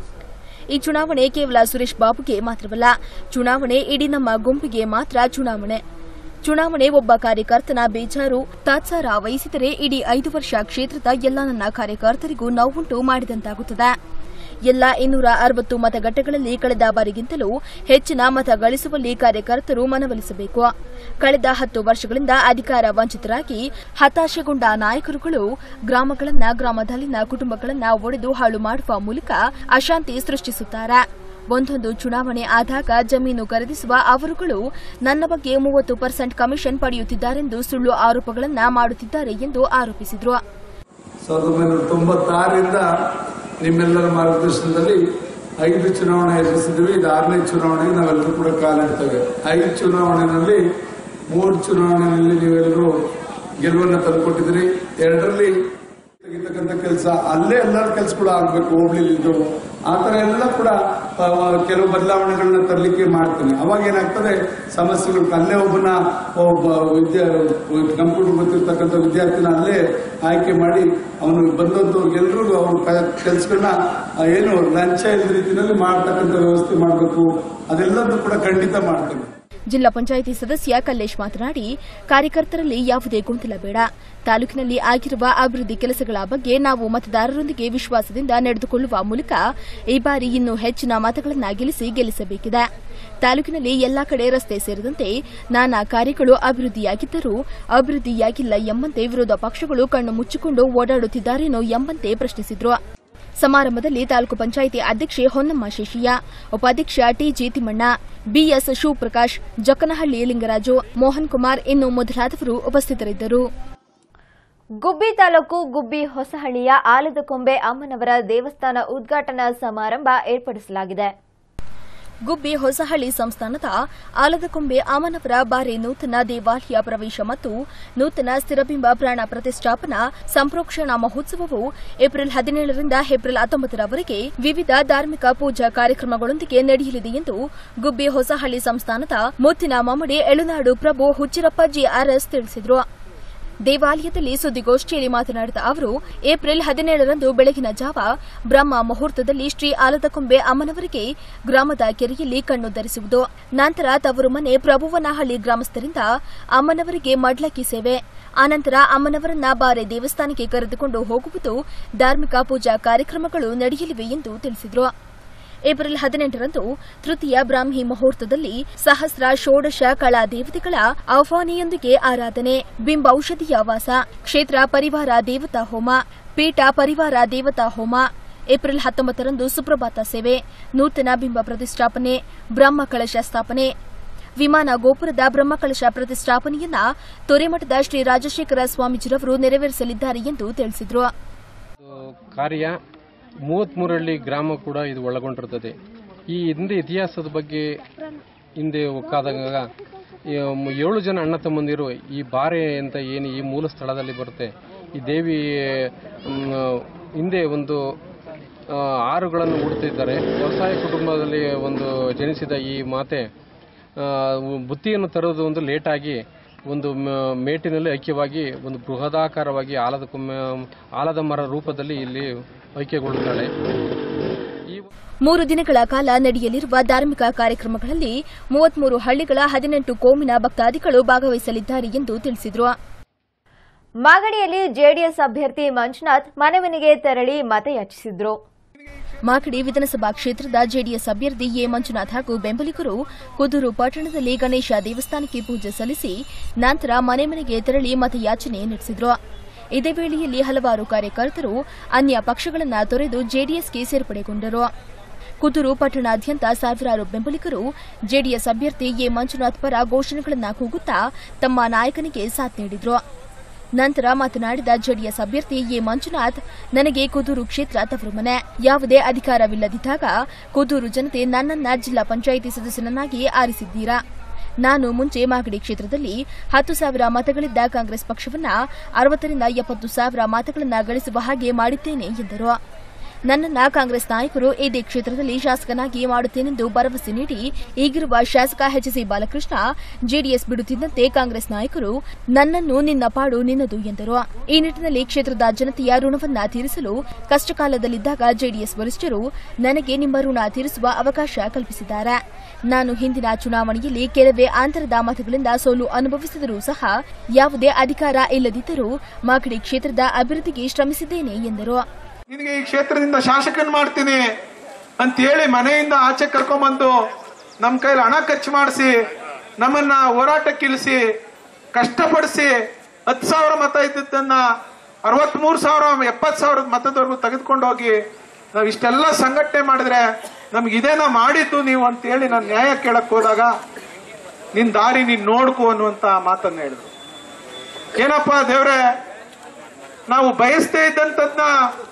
ಈ ಚುನಾವಣೆ ಕೇವಲ ಸುರೇಶ್ ಬಾಬುಗೆ ಮಾತ್ರವಲ್ಲ ಚುನಾವಣೆ ಇಡೀ ನಮ್ಮ ಗುಂಪಿಗೆ ಮಾತ್ರ ಚುನಾವಣೆ ಚುನಾವಣೆ ಒಬ್ಬ ಕಾರ್ಯಕರ್ತನ ಬೇಜಾರು ತಾತ್ಸಾರ ವಹಿಸಿದರೆ ಇಡೀ ಐದು ವರ್ಷ ಕ್ಷೇತ್ರದ ಎಲ್ಲ ನನ್ನ ಕಾರ್ಯಕರ್ತರಿಗೂ ನೋವುಂಟು ಮಾಡಿದಂತಾಗುತ್ತದೆ ಎಲ್ಲ ಇನ್ನೂರ ಅರವತ್ತು ಮತಗಟ್ಟೆಗಳಲ್ಲಿ ಕಳೆದ ಬಾರಿಗಿಂತಲೂ ಹೆಚ್ಚಿನ ಮತ ಗಳಿಸುವಲ್ಲಿ ಕಾರ್ಯಕರ್ತರು ಮನವೊಲಿಸಬೇಕು ಕಳೆದ ಹತ್ತು ವರ್ಷಗಳಿಂದ ಅಧಿಕಾರ ವಂಚಿತರಾಗಿ ಹತಾಶೆಗೊಂಡ ನಾಯಕರುಗಳು ಗ್ರಾಮಗಳನ್ನ ಗ್ರಾಮದಲ್ಲಿನ ಕುಟುಂಬಗಳನ್ನ ಒಡೆದು ಹಾಳು ಮಾಡುವ ಮೂಲಕ ಅಶಾಂತಿ ಸೃಷ್ಟಿಸುತ್ತಾರೆ ಒಂದೊಂದು ಚುನಾವಣೆ ಆದಾಗ ಜಮೀನು ಖರೀದಿಸುವ ಅವರುಗಳು ನನ್ನ ಬಗ್ಗೆ ಮೂವತ್ತು ಪರ್ಸೆಂಟ್ ಕಮಿಷನ್ ಪಡೆಯುತ್ತಿದ್ದಾರೆಂದು ಸುಳ್ಳು ಆರೋಪಗಳನ್ನ ಮಾಡುತ್ತಿದ್ದಾರೆ ಎಂದು ಆರೋಪಿಸಿದರು ಸಾವಿರದ ಒಂಬೈನೂರ ತೊಂಬತ್ತಾರರಿಂದ ನಿಮ್ಮೆಲ್ಲರ ಮಾರ್ಗದರ್ಶನದಲ್ಲಿ ಐದು ಚುನಾವಣೆ ಎದುರಿಸಿದ್ವಿ ಇದು ಆರನೇ ಚುನಾವಣೆಗೆ ನಾವೆಲ್ಲರೂ ಕೂಡ ಕಾಲಿಡ್ತೇವೆ ಐದು ಚುನಾವಣೆಯಲ್ಲಿ ಮೂರು ಚುನಾವಣೆಯಲ್ಲಿ ನೀವೆಲ್ಲರೂ ಗೆಲುವನ್ನು ತಂದುಕೊಟ್ಟಿದ್ರಿ ಎರಡರಲ್ಲಿ ತೆಗಿತಕ್ಕಂಥ ಕೆಲಸ ಅಲ್ಲೇ ಎಲ್ಲರ ಕೆಲಸ ಕೂಡ ಆಗ್ಬೇಕು ಹೋಬ್ಳಿಲಿದ್ದು ಆ ತರ ಎಲ್ಲ ಕೂಡ ಆ, ಕೆಲವು ಬದಲಾವಣೆಗಳನ್ನ ತರಲಿಕ್ಕೆ ಮಾಡ್ತೀನಿ ಅವಾಗ ಏನಾಗ್ತದೆ ಸಮಸ್ಯೆಗಳು ಅಲ್ಲೇ ಒಬ್ಬನ ಒಬ್ಬ ವಿದ್ಯಾ ಕಂಪ್ಯೂಟರ್ ಗೊತ್ತಿರ್ತಕ್ಕಂಥ ವಿದ್ಯಾರ್ಥಿನ ಅಲ್ಲೇ ಆಯ್ಕೆ ಮಾಡಿ ಅವನು ಬಂದವ್ರಿಗೆಲ್ಲರಿಗೂ ಅವ್ರ ಕೆಲಸಗಳನ್ನ ಏನು ಲಂಚ ಇಲ್ಲದ ರೀತಿಯಲ್ಲಿ ಮಾಡ್ತಕ್ಕಂಥ ವ್ಯವಸ್ಥೆ ಮಾಡಬೇಕು ಅದೆಲ್ಲದೂ ಕೂಡ ಖಂಡಿತ ಮಾಡ್ತೀನಿ ಜಿಲ್ಲಾ ಪಂಚಾಯಿತಿ ಸದಸ್ಯ ಕಲ್ಲೇಶ್ ಮಾತನಾಡಿ ಕಾರ್ಯಕರ್ತರಲ್ಲಿ ಯಾವುದೇ ಗೊಂದಲ ಬೇಡ ತಾಲೂಕಿನಲ್ಲಿ ಆಗಿರುವ ಅಭಿವೃದ್ಧಿ ಕೆಲಸಗಳ ಬಗ್ಗೆ ನಾವು ಮತದಾರರೊಂದಿಗೆ ವಿಶ್ವಾಸದಿಂದ ನಡೆದುಕೊಳ್ಳುವ ಮೂಲಕ ಈ ಬಾರಿ ಇನ್ನೂ ಹೆಚ್ಚಿನ ಮತಗಳನ್ನು ಗೆಲ್ಲಿಸಿ ಗೆಲ್ಲಿಸಬೇಕಿದೆ ತಾಲೂಕಿನಲ್ಲಿ ಎಲ್ಲಾ ಕಡೆ ರಸ್ತೆ ಸೇರಿದಂತೆ ನಾನಾ ಕಾರ್ಯಗಳು ಅಭಿವೃದ್ಧಿಯಾಗಿದ್ದರೂ ಅಭಿವೃದ್ಧಿಯಾಗಿಲ್ಲ ಎಂಬಂತೆ ವಿರೋಧ ಪಕ್ಷಗಳು ಕಣ್ಣು ಮುಚ್ಚಿಕೊಂಡು ಓಡಾಡುತ್ತಿದ್ದಾರೇನೋ ಎಂಬಂತೆ ಪ್ರಶ್ನಿಸಿದರು ಸಮಾರಂಭದಲ್ಲಿ ತಾಲೂಕು ಪಂಚಾಯಿತಿ ಅಧ್ಯಕ್ಷೆ ಹೊನ್ನಮ್ಮ ಶೇಷಯ್ಯ ಉಪಾಧ್ಯಕ್ಷ ಟಿಜಿ ತಿಮ್ಮಣ್ಣ ಬಿಎಸ್ ಶಿವಪ್ರಕಾಶ್ ಜಕ್ಕನಹಳ್ಳಿ ಲಿಂಗರಾಜು ಮೋಹನ್ ಕುಮಾರ್ ಇನ್ನು ಮೊದಲಾದವರು ಉಪಸ್ಥಿತರಿದ್ದರು ಗುಬ್ಬಿ ತಾಲೂಕು ಗುಬ್ಬಿ ಹೊಸಹಳ್ಳಿಯ ಆಲದಕೊಂಬೆ ಅಮ್ಮನವರ ದೇವಸ್ಥಾನ ಉದ್ಘಾಟನಾ ಸಮಾರಂಭ ಏರ್ಪಡಿಸಲಾಗಿದೆ ಗುಬ್ಬಿ ಹೊಸಹಳ್ಳಿ ಸಂಸ್ಥಾನದ ಆಲದಕೊಂಬೆ ಅಮ್ಮನವರ ಬಾರಿ ನೂತನ ದೇವಾಲಯ ಪ್ರವೇಶ ಮತ್ತು ನೂತನ ಸ್ಥಿರಬಿಂಬ ಪ್ರಾಣ ಪ್ರತಿಷ್ಠಾಪನಾ ಸಂಪ್ರೋಕ್ಷಣಾ ಮಹೋತ್ಸವವು ಏಪ್ರಿಲ್ ಹದಿನೇಳರಿಂದ ಏಪ್ರಿಲ್ ಹತ್ತೊಂಬತ್ತರವರೆಗೆ ವಿವಿಧ ಧಾರ್ಮಿಕ ಪೂಜಾ ಕಾರ್ಯಕ್ರಮಗಳೊಂದಿಗೆ ನಡೆಯಲಿದೆ ಎಂದು ಗುಬ್ಬಿ ಹೊಸಹಳ್ಳಿ ಸಂಸ್ಥಾನದ ಮುತ್ತಿನ ಮಮ್ಮಡಿ ಎಳುನಾಡು ಪ್ರಭು ಹುಚ್ಚಿರಪ್ಪ ಜಿಆರ್ಎಸ್ ತಿಳಿಸಿದರು ದೇವಾಲಯದಲ್ಲಿ ಸುದ್ದಿಗೋಷ್ಠಿಯಲ್ಲಿ ಮಾತನಾಡಿದ ಅವರು ಏಪ್ರಿಲ್ ಹದಿನೇಳರಂದು ಬೆಳಗಿನ ಜಾವ ಬ್ರಹ್ಮ ಮುಹೂರ್ತದಲ್ಲಿ ಶ್ರೀ ಆಲದಕೊಂಬೆ ಅಮ್ಮನವರಿಗೆ ಗ್ರಾಮದ ಕೆರೆಯಲ್ಲಿ ಕಣ್ಣು ಧರಿಸುವುದು ನಂತರ ತವರು ಮನೆ ಪ್ರಭುವನಹಳ್ಳಿ ಗ್ರಾಮಸ್ಥರಿಂದ ಅಮ್ಮನವರಿಗೆ ಮಡ್ಲಕ್ಕಿ ಸೇವೆ ಆನಂತರ ಅಮ್ಮನವರನ್ನ ಬಾರೆ ದೇವಸ್ಥಾನಕ್ಕೆ ಕರೆದುಕೊಂಡು ಹೋಗುವುದು ಧಾರ್ಮಿಕ ಪೂಜಾ ಕಾರ್ಯಕ್ರಮಗಳು ನಡೆಯಲಿವೆ ಎಂದು ತಿಳಿಸಿದರು ಏಪ್ರಿಲ್ ಹದಿನೆಂಟರಂದು ತೃತೀಯ ಬ್ರಾಹ್ಮಿ ಮುಹೂರ್ತದಲ್ಲಿ ಸಹಸ್ರ ಷೋಡಶ ಕಲಾ ದೇವತೆಗಳ ಆಹ್ವಾನಿಯೊಂದಿಗೆ ಆರಾಧನೆ ಬಿಂಬೌಷಧಿಯ ವಾಸ ಕ್ಷೇತ್ರ ಪರಿವಾರ ದೇವತಾ ಹೋಮ ಪೀಠ ಪರಿವಾರ ದೇವತಾ ಹೋಮ ಏಪ್ರಿಲ್ ಹತ್ತೊಂಬತ್ತರಂದು ಸುಪ್ರಭಾತ ಸೇವೆ ನೂತನ ಬಿಂಬ ಪ್ರತಿಷ್ಠಾಪನೆ ಬ್ರಹ್ಮ ಕಳಶ ಸ್ಥಾಪನೆ ವಿಮಾನ ಗೋಪುರದ ಬ್ರಹ್ಮಕಳಶ ಪ್ರತಿಷ್ಠಾಪನೆಯನ್ನ ತೊರೆಮಠದ ಶ್ರೀ ರಾಜಶೇಖರ ಸ್ವಾಮೀಜಿರವರು ನೆರವೇರಿಸಲಿದ್ದಾರೆ ಎಂದು ತಿಳಿಸಿದರು ಕಾರ್ಯ ಮೂವತ್ತ್ಮೂರಹಳ್ಳಿ ಗ್ರಾಮ ಕೂಡ ಇದು ಒಳಗೊಂಡಿರ್ತದೆ ಈ ಹಿಂದೆ ಇತಿಹಾಸದ ಬಗ್ಗೆ ಹಿಂದೆ ಒಕ್ಕಾದಾಗ ಈ ಮ್- ಏಳು ಜನ ಅಣ್ಣ ತಮ್ಮಂದಿರು ಈ ಬಾರೆ ಅಂತ ಏನು ಈ ಮೂಲ ಸ್ಥಳದಲ್ಲಿ ಬರುತ್ತೆ ಈ ದೇವಿ ಮ್, ಹಿಂದೆ ಒಂದು ಆ, ಆರುಗಳನ್ನು ಹುಡುತ್ತಿದ್ದಾರೆ ವ್ಯವಸಾಯ ಕುಟುಂಬದಲ್ಲಿ ಒಂದು ಜನಿಸಿದ ಈ ಮಾತೆ ಆ, ಬುತ್ತಿಯನ್ನು ತರುವುದು ಒಂದು ಲೇಟಾಗಿ ಒಂದು ಮ- ಮೇಟಿನಲ್ಲಿ ಐಕ್ಯವಾಗಿ ಒಂದು ಬೃಹದಾಕಾರವಾಗಿ ಆಲದ ಕೊಮ್ಮೆ ಆಲದ ಮರ ರೂಪದಲ್ಲಿ ಇಲ್ಲಿ ಐಕ್ಯಗೊಳ್ಳುತ್ತಾಳೆ ಮೂರು ದಿನಗಳ ಕಾಲ ನಡೆಯಲಿರುವ ಧಾರ್ಮಿಕ ಕಾರ್ಯಕ್ರಮಗಳಲ್ಲಿ ಮೂವತ್ಮೂರು ಹಳ್ಳಿಗಳ ಹದಿನೆಂಟು ಕೋಮಿನ ಭಕ್ತಾದಿಗಳು ಭಾಗವಹಿಸಲಿದ್ದಾರೆ ಎಂದು ತಿಳಿಸಿದರು ಮಾಗಡಿಯಲ್ಲಿ ಜೆಡಿಎಸ್ ಅಭ್ಯರ್ಥಿ ಮಂಜುನಾಥ್ ಮನೆ ಮನೆಗೆ ತೆರಳಿ ಮತಯಾಚಿಸಿದ್ರು ಮಾಗಡಿ ವಿಧಾನಸಭಾ ಕ್ಷೇತ್ರದ ಜೆಡಿಎಸ್ ಅಭ್ಯರ್ಥಿ ಎ ಮಂಜುನಾಥ್ ಹಾಗೂ ಬೆಂಬಲಿಗರು ಕುದೂರು ಪಟ್ಟಣದಲ್ಲಿ ಗಣೇಶ ದೇವಸ್ಥಾನಕ್ಕೆ ಪೂಜೆ ಸಲ್ಲಿಸಿ ನಂತರ ಮನೆ ಮನೆಗೆ ತೆರಳಿ ಮತಯಾಚನೆ ನಡೆಸಿದರು ಇದೇ ವೇಳೆಯಲ್ಲಿ ಹಲವಾರು ಕಾರ್ಯಕರ್ತರು ಅನ್ಯ ಪಕ್ಷಗಳನ್ನು ತೊರೆದು ಜೆಡಿಎಸ್ಗೆ ಸೇರ್ಪಡೆಗೊಂಡರು ಕುದೂರು ಪಟ್ಟಣಾದ್ಯಂತ ಸಾವಿರಾರು ಬೆಂಬಲಿಗರು ಜೆಡಿಎಸ್ ಅಭ್ಯರ್ಥಿ ಎ ಮಂಜುನಾಥ್ ಪರ ಘೋಷಣೆಗಳನ್ನು ಕೂಗುತ್ತಾ ತಮ್ಮ ನಾಯಕನಿಗೆ ಸಾಥ್ ನೀಡಿದರು ನಂತರ ಮಾತನಾಡಿದ ಜೆಡಿಎಸ್ ಅಭ್ಯರ್ಥಿ ಎ ಮಂಜುನಾಥ್ ನನಗೆ ಕುದೂರು ಕ್ಷೇತ್ರ ತವರು ಮನೆ ಯಾವುದೇ ಅಧಿಕಾರವಿಲ್ಲದಿದ್ದಾಗ ಕುದೂರು ಜನತೆ ನನ್ನನ್ನ ಜಿಲ್ಲಾ ಪಂಚಾಯಿತಿ ಸದಸ್ಯನನ್ನಾಗಿ ಆರಿಸಿದ್ದೀರಾ ನಾನು ಮುಂಚೆ ಮಾಗಡಿ ಕ್ಷೇತ್ರದಲ್ಲಿ ಹತ್ತು ಸಾವಿರ ಮತಗಳಿದ್ದ ಕಾಂಗ್ರೆಸ್ ಪಕ್ಷವನ್ನ ಅರವತ್ತರಿಂದ ಎಪ್ಪತ್ತು ಸಾವಿರ ಮತಗಳನ್ನ ಗಳಿಸುವ ಹಾಗೆ ಮಾಡಿದ್ದೇನೆ ಎಂದರು ನನ್ನನ್ನ ಕಾಂಗ್ರೆಸ್ ನಾಯಕರು ಇದೇ ಕ್ಷೇತ್ರದಲ್ಲಿ ಶಾಸಕನಾಗಿ ಮಾಡುತ್ತೇನೆಂದು ಭರವಸೆ ನೀಡಿ ಈಗಿರುವ ಶಾಸಕ ಎಚ್ಸಿ ಬಾಲಕೃಷ್ಣ ಜೆಡಿಎಸ್ ಬಿಡುತ್ತಿದ್ದಂತೆ ಕಾಂಗ್ರೆಸ್ ನಾಯಕರು ನನ್ನನ್ನು ನಿನ್ನ ಪಾಡು ನಿನ್ನದು ಎಂದರು ಈ ನಿಟ್ಟಿನಲ್ಲಿ ಕ್ಷೇತ್ರದ ಜನತೆಯ ಋಣವನ್ನ ತೀರಿಸಲು ಕಷ್ಟಕಾಲದಲ್ಲಿದ್ದಾಗ ಜೆಡಿಎಸ್ ವರಿಷ್ಠರು ನನಗೆ ನಿಮ್ಮ ಋಣ ತೀರಿಸುವ ಅವಕಾಶ ಕಲ್ಪಿಸಿದ್ದಾರೆ ನಾನು ಹಿಂದಿನ ಚುನಾವಣೆಯಲ್ಲಿ ಕೆಲವೇ ಅಂತರದ ಮತಗಳಿಂದ ಸೋಲು ಅನುಭವಿಸಿದರೂ ಸಹ ಯಾವುದೇ ಅಧಿಕಾರ ಇಲ್ಲದಿದ್ದರೂ ಮಾಗಡಿ ಕ್ಷೇತ್ರದ ಅಭಿವೃದ್ಧಿಗೆ ಶ್ರಮಿಸಿದ್ದೇನೆ ಎಂದರು ನಿನಗೆ ಈ ಕ್ಷೇತ್ರದಿಂದ ಶಾಸಕನ್ ಮಾಡ್ತೀನಿ ಅಂತ ಹೇಳಿ ಮನೆಯಿಂದ ಆಚೆ ಕರ್ಕೊಂಬಂದು ನಮ್ಮ ಕೈಲಿ ಹಣ ಖರ್ಚು ಮಾಡಿಸಿ ನಮ್ಮನ್ನ ಹೋರಾಟಕ್ಕೆ ಇಳಿಸಿ ಕಷ್ಟಪಡಿಸಿ ಹತ್ತು ಸಾವಿರ ಮತ ಇದ್ದದ್ದನ್ನ ಅರವತ್ಮೂರು ಸಾವಿರ ಎಪ್ಪತ್ತು ಸಾವಿರದ ಮತದವರೆಗೂ ತೆಗೆದುಕೊಂಡು ಹೋಗಿ ನಾವು ಇಷ್ಟೆಲ್ಲ ಸಂಘಟನೆ ಮಾಡಿದ್ರೆ ನಮ್ಗೆ ಇದೇನೋ ಮಾಡಿದ್ದು ನೀವು ಅಂತ ಹೇಳಿ ನಾನು ನ್ಯಾಯ ಕೇಳಕ್ ಹೋದಾಗ ನಿನ್ ದಾರಿ ನೀನ್ ನೋಡ್ಕೊ ಅನ್ನುವಂತ ಮಾತನ್ನ ಹೇಳಿದ್ರು ಏನಪ್ಪ ದೇವ್ರೆ ನಾವು ಬಯಸ್ತೇ ಇದ್ದಂತದ್ನ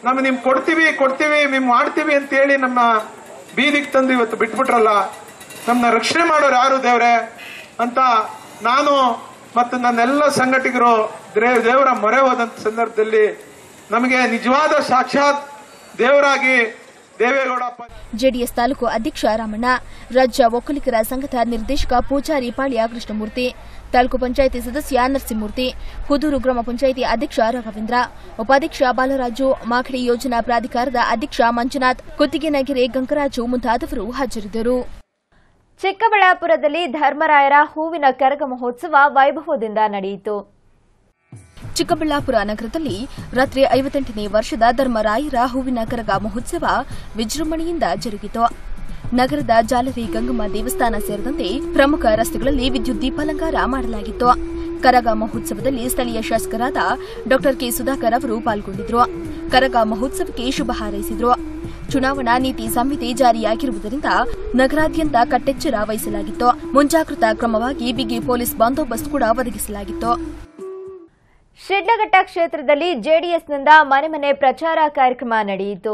ನಮ್ಮ ನಿಮ್ ಕೊಡ್ತೀವಿ ಕೊಡ್ತೀವಿ ನಿಮ್ ಮಾಡ್ತೀವಿ ಅಂತ ಹೇಳಿ ನಮ್ಮ ಬೀದಿಗೆ ತಂದು ಇವತ್ತು ಬಿಟ್ಬಿಟ್ರಲ್ಲ ನಮ್ಮನ್ನ ರಕ್ಷಣೆ ಮಾಡೋರು ಯಾರು ದೇವ್ರೆ ಅಂತ ನಾನು ಮತ್ತು ನನ್ನೆಲ್ಲ ಸಂಘಟಕರು ದ್ರೇ- ದೇವರ ಮೊರೆ ಹೋದಂತ ಸಂದರ್ಭದಲ್ಲಿ ನಮಗೆ ನಿಜವಾದ ಸಾಕ್ಷಾತ್ ದೇವರಾಗಿ ದೇವೇಗೌಡ ಅಪ್ಪ ಜೆಡಿಎಸ್ ತಾಲೂಕು ಅಧ್ಯಕ್ಷ ರಾಮಣ್ಣ ರಾಜ್ಯ ಒಕ್ಕಲಿಗರ ಸಂಘದ ನಿರ್ದೇಶಕ ಪೂಜಾರಿ ಪಾಳ್ಯ ಕೃಷ್ಣಮೂರ್ತಿ ತಾಲೂಕು ಪಂಚಾಯಿತಿ ಸದಸ್ಯ ನರಸಿಂಹಮೂರ್ತಿ ಕುದೂರು ಗ್ರಾಮ ಪಂಚಾಯಿತಿ ಅಧ್ಯಕ್ಷ ರಾಘವೇಂದ್ರ ಉಪಾಧ್ಯಕ್ಷ ಬಾಲರಾಜು ಮಾಗಡಿ ಯೋಜನಾ ಪ್ರಾಧಿಕಾರದ ಅಧ್ಯಕ್ಷ ಮಂಜುನಾಥ್ ಕುತ್ತಿಗೆನಗೆರೆ ಗಂಗರಾಜು ಮುಂತಾದವರು ಹಾಜರಿದ್ದರು ಚಿಕ್ಕಬಳ್ಳಾಪುರದಲ್ಲಿ ಧರ್ಮರಾಯರ ಹೂವಿನ ಕರಗ ಮಹೋತ್ಸವ ವೈಭವದಿಂದ ನಡೆಯಿತು ಚಿಕ್ಕಬಳ್ಳಾಪುರ ನಗರದಲ್ಲಿ ರಾತ್ರಿ ಐವತ್ತೆಂಟನೇ ವರ್ಷದ ಧರ್ಮರಾಯರ ಹೂವಿನ ಕರಗ ಮಹೋತ್ಸವ ವಿಜೃಂಭಣೆಯಿಂದ ಜರುಗಿತು ನಗರದ ಜಾಲರಿ ಗಂಗಮ್ಮ ದೇವಸ್ಥಾನ ಸೇರಿದಂತೆ ಪ್ರಮುಖ ರಸ್ತೆಗಳಲ್ಲಿ ವಿದ್ಯುತ್ ದೀಪಾಲಂಕಾರ ಮಾಡಲಾಗಿತ್ತು ಕರಗ ಮಹೋತ್ಸವದಲ್ಲಿ ಸ್ಥಳೀಯ ಶಾಸಕರಾದ ಡಾ ಕೆ ಸುಧಾಕರ್ ಅವರು ಪಾಲ್ಗೊಂಡಿದ್ರು ಕರಗ ಮಹೋತ್ಸವಕ್ಕೆ ಶುಭ ಹಾರೈಸಿದ್ರು ಚುನಾವಣಾ ನೀತಿ ಸಂಹಿತೆ ಜಾರಿಯಾಗಿರುವುದರಿಂದ ನಗರಾದ್ಯಂತ ಕಟ್ಟೆಚ್ಚರ ವಹಿಸಲಾಗಿತ್ತು ಮುಂಜಾಗ್ರತಾ ಕ್ರಮವಾಗಿ ಬಿಗಿ ಪೊಲೀಸ್ ಬಂದೋಬಸ್ತ್ ಕೂಡ ಒದಗಿಸಲಾಗಿತ್ತು ಶಿಡ್ಲಘಟ್ಟ ಕ್ಷೇತ್ರದಲ್ಲಿ ಜೆಡಿಎಸ್ನಿಂದ ಮನೆ ಮನೆ ಪ್ರಚಾರ ಕಾರ್ಯಕ್ರಮ ನಡೆಯಿತು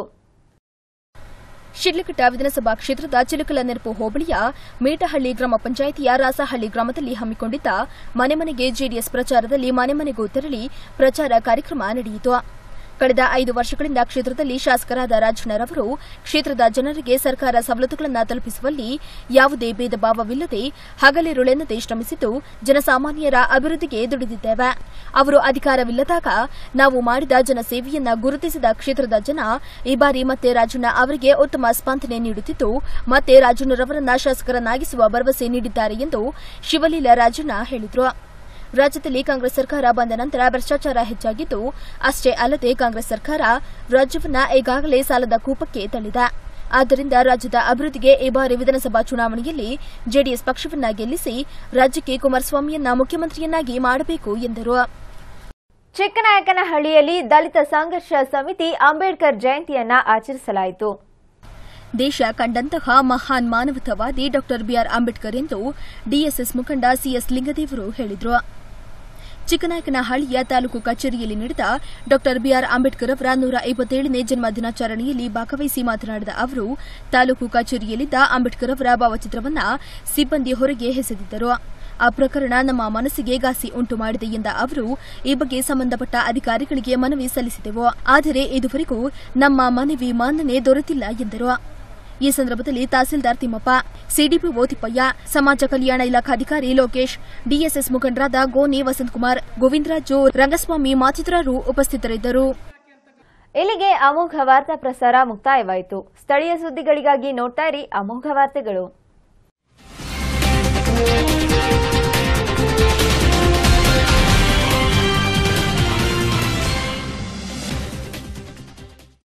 ಶಿಡ್ಲಘಟ್ಟ ವಿಧಾನಸಭಾ ಕ್ಷೇತ್ರದ ಚಿಲಕಲ ನೆರಪು ಹೋಬಳಿಯ ಮೇಟಹಳ್ಳಿ ಗ್ರಾಮ ಪಂಚಾಯಿತಿಯ ರಾಸಹಳ್ಳಿ ಗ್ರಾಮದಲ್ಲಿ ಹಮ್ಮಿಕೊಂಡಿದ್ದ ಮನೆ ಮನೆಗೆ ಜೆಡಿಎಸ್ ಪ್ರಚಾರದಲ್ಲಿ ಮನೆ ಮನೆಗೂ ತೆರಳಿ ಪ್ರಚಾರ ಕಾರ್ಯಕ್ರಮ ನಡೆಯಿತು ಕಳೆದ ಐದು ವರ್ಷಗಳಿಂದ ಕ್ಷೇತ್ರದಲ್ಲಿ ಶಾಸಕರಾದ ರಾಜಣ್ಣರವರು ಕ್ಷೇತ್ರದ ಜನರಿಗೆ ಸರ್ಕಾರ ಸವಲತ್ತುಗಳನ್ನು ತಲುಪಿಸುವಲ್ಲಿ ಯಾವುದೇ ಭೇದ ಭಾವವಿಲ್ಲದೆ ಹಗಲಿರುಳೆನ್ನದೆ ಶ್ರಮಿಸಿದ್ದು ಜನಸಾಮಾನ್ಯರ ಅಭಿವೃದ್ಧಿಗೆ ದುಡಿದಿದ್ದೇವೆ ಅವರು ಅಧಿಕಾರವಿಲ್ಲದಾಗ ನಾವು ಮಾಡಿದ ಜನಸೇವೆಯನ್ನ ಗುರುತಿಸಿದ ಕ್ಷೇತ್ರದ ಜನ ಈ ಬಾರಿ ಮತ್ತೆ ರಾಜಣ್ಣ ಅವರಿಗೆ ಉತ್ತಮ ಸ್ಪಂದನೆ ನೀಡುತ್ತಿದ್ದು ಮತ್ತೆ ರಾಜಣ್ಣರವರನ್ನ ಶಾಸಕರನ್ನಾಗಿಸುವ ಭರವಸೆ ನೀಡಿದ್ದಾರೆ ಎಂದು ಶಿವಲೀಲಾ ರಾಜಣ್ಣ ಹೇಳಿದರು ರಾಜ್ಯದಲ್ಲಿ ಕಾಂಗ್ರೆಸ್ ಸರ್ಕಾರ ಬಂದ ನಂತರ ಭ್ರಷ್ಟಾಚಾರ ಹೆಚ್ಚಾಗಿದ್ದು ಅಷ್ಟೇ ಅಲ್ಲದೆ ಕಾಂಗ್ರೆಸ್ ಸರ್ಕಾರ ರಾಜ್ಯವನ್ನ ಈಗಾಗಲೇ ಸಾಲದ ಕೂಪಕ್ಕೆ ತಳ್ಳಿದೆ ಆದ್ದರಿಂದ ರಾಜ್ಯದ ಅಭಿವೃದ್ಧಿಗೆ ಈ ಬಾರಿ ವಿಧಾನಸಭಾ ಚುನಾವಣೆಯಲ್ಲಿ ಜೆಡಿಎಸ್ ಪಕ್ಷವನ್ನ ಗೆಲ್ಲಿಸಿ ರಾಜ್ಯಕ್ಕೆ ಕುಮಾರಸ್ವಾಮಿಯನ್ನ ಮುಖ್ಯಮಂತ್ರಿಯನ್ನಾಗಿ ಮಾಡಬೇಕು ಎಂದರು ಚಿಕ್ಕನಾಯಕನಹಳ್ಳಿಯಲ್ಲಿ ದಲಿತ ಸಂಘರ್ಷ ಸಮಿತಿ ಅಂಬೇಡ್ಕರ್ ಜಯಂತಿಯನ್ನ ಆಚರಿಸಲಾಯಿತು ದೇಶ ಕಂಡಂತಹ ಮಹಾನ್ ಮಾನವತಾವಾದಿ ಡಾ ಬಿಆರ್ ಅಂಬೇಡ್ಕರ್ ಎಂದು ಡಿಎಸ್ಎಸ್ ಮುಖಂಡ ಸಿಎಸ್ ಲಿಂಗದೇವರು ಹೇಳಿದರು ಚಿಕ್ಕನಾಯಕನಹಳ್ಳಿಯ ತಾಲೂಕು ಕಚೇರಿಯಲ್ಲಿ ನಡೆದ ಡಾ ಬಿಆರ್ ಅಂಬೇಡ್ಕರ್ ಅವರ ನೂರ ಐವತ್ತೇಳನೇ ಜನ್ಮ ದಿನಾಚರಣೆಯಲ್ಲಿ ಭಾಗವಹಿಸಿ ಮಾತನಾಡಿದ ಅವರು ತಾಲೂಕು ಕಚೇರಿಯಲ್ಲಿದ್ದ ಅಂಬೇಡ್ಕರ್ ಅವರ ಭಾವಚಿತ್ರವನ್ನ ಸಿಬ್ಬಂದಿ ಹೊರಗೆ ಎಸೆದಿದ್ದರು ಆ ಪ್ರಕರಣ ನಮ್ಮ ಮನಸ್ಸಿಗೆ ಘಾಸಿ ಉಂಟು ಮಾಡಿದೆ ಎಂದ ಅವರು ಈ ಬಗ್ಗೆ ಸಂಬಂಧಪಟ್ಟ ಅಧಿಕಾರಿಗಳಿಗೆ ಮನವಿ ಸಲ್ಲಿಸಿದೆವು ಆದರೆ ಇದುವರೆಗೂ ನಮ್ಮ ಮನವಿ ಮಾನ್ಯನೆ ದೊರೆತಿಲ್ಲ ಎಂದರು ಈ ಸಂದರ್ಭದಲ್ಲಿ ತಹಸೀಲ್ದಾರ್ ತಿಮ್ಮಪ್ಪ ಸಿಡಿಪಿಒ ತಿಪ್ಪಯ್ಯ ಸಮಾಜ ಕಲ್ಯಾಣ ಇಲಾಖಾಧಿಕಾರಿ ಲೋಕೇಶ್ ಡಿಎಸ್ಎಸ್ ಮುಖಂಡರಾದ ಗೋನಿ ವಸಂತಕುಮಾರ್ ಗೋವಿಂದರಾಜು ರಂಗಸ್ವಾಮಿ ಮತ್ತಿತರರು ಉಪಸ್ಥಿತರಿದ್ದರು ಇಲ್ಲಿಗೆ ಅಮೋಘ ವಾರ್ತಾ ಪ್ರಸಾರ ಮುಕ್ತಾಯವಾಯಿತು ಸ್ಥಳೀಯ ಸುದ್ದಿಗಳಿಗಾಗಿ ನೋಡ್ತಾ ಇರಿ ಅಮೋಘ ವಾರ್ತೆಗಳು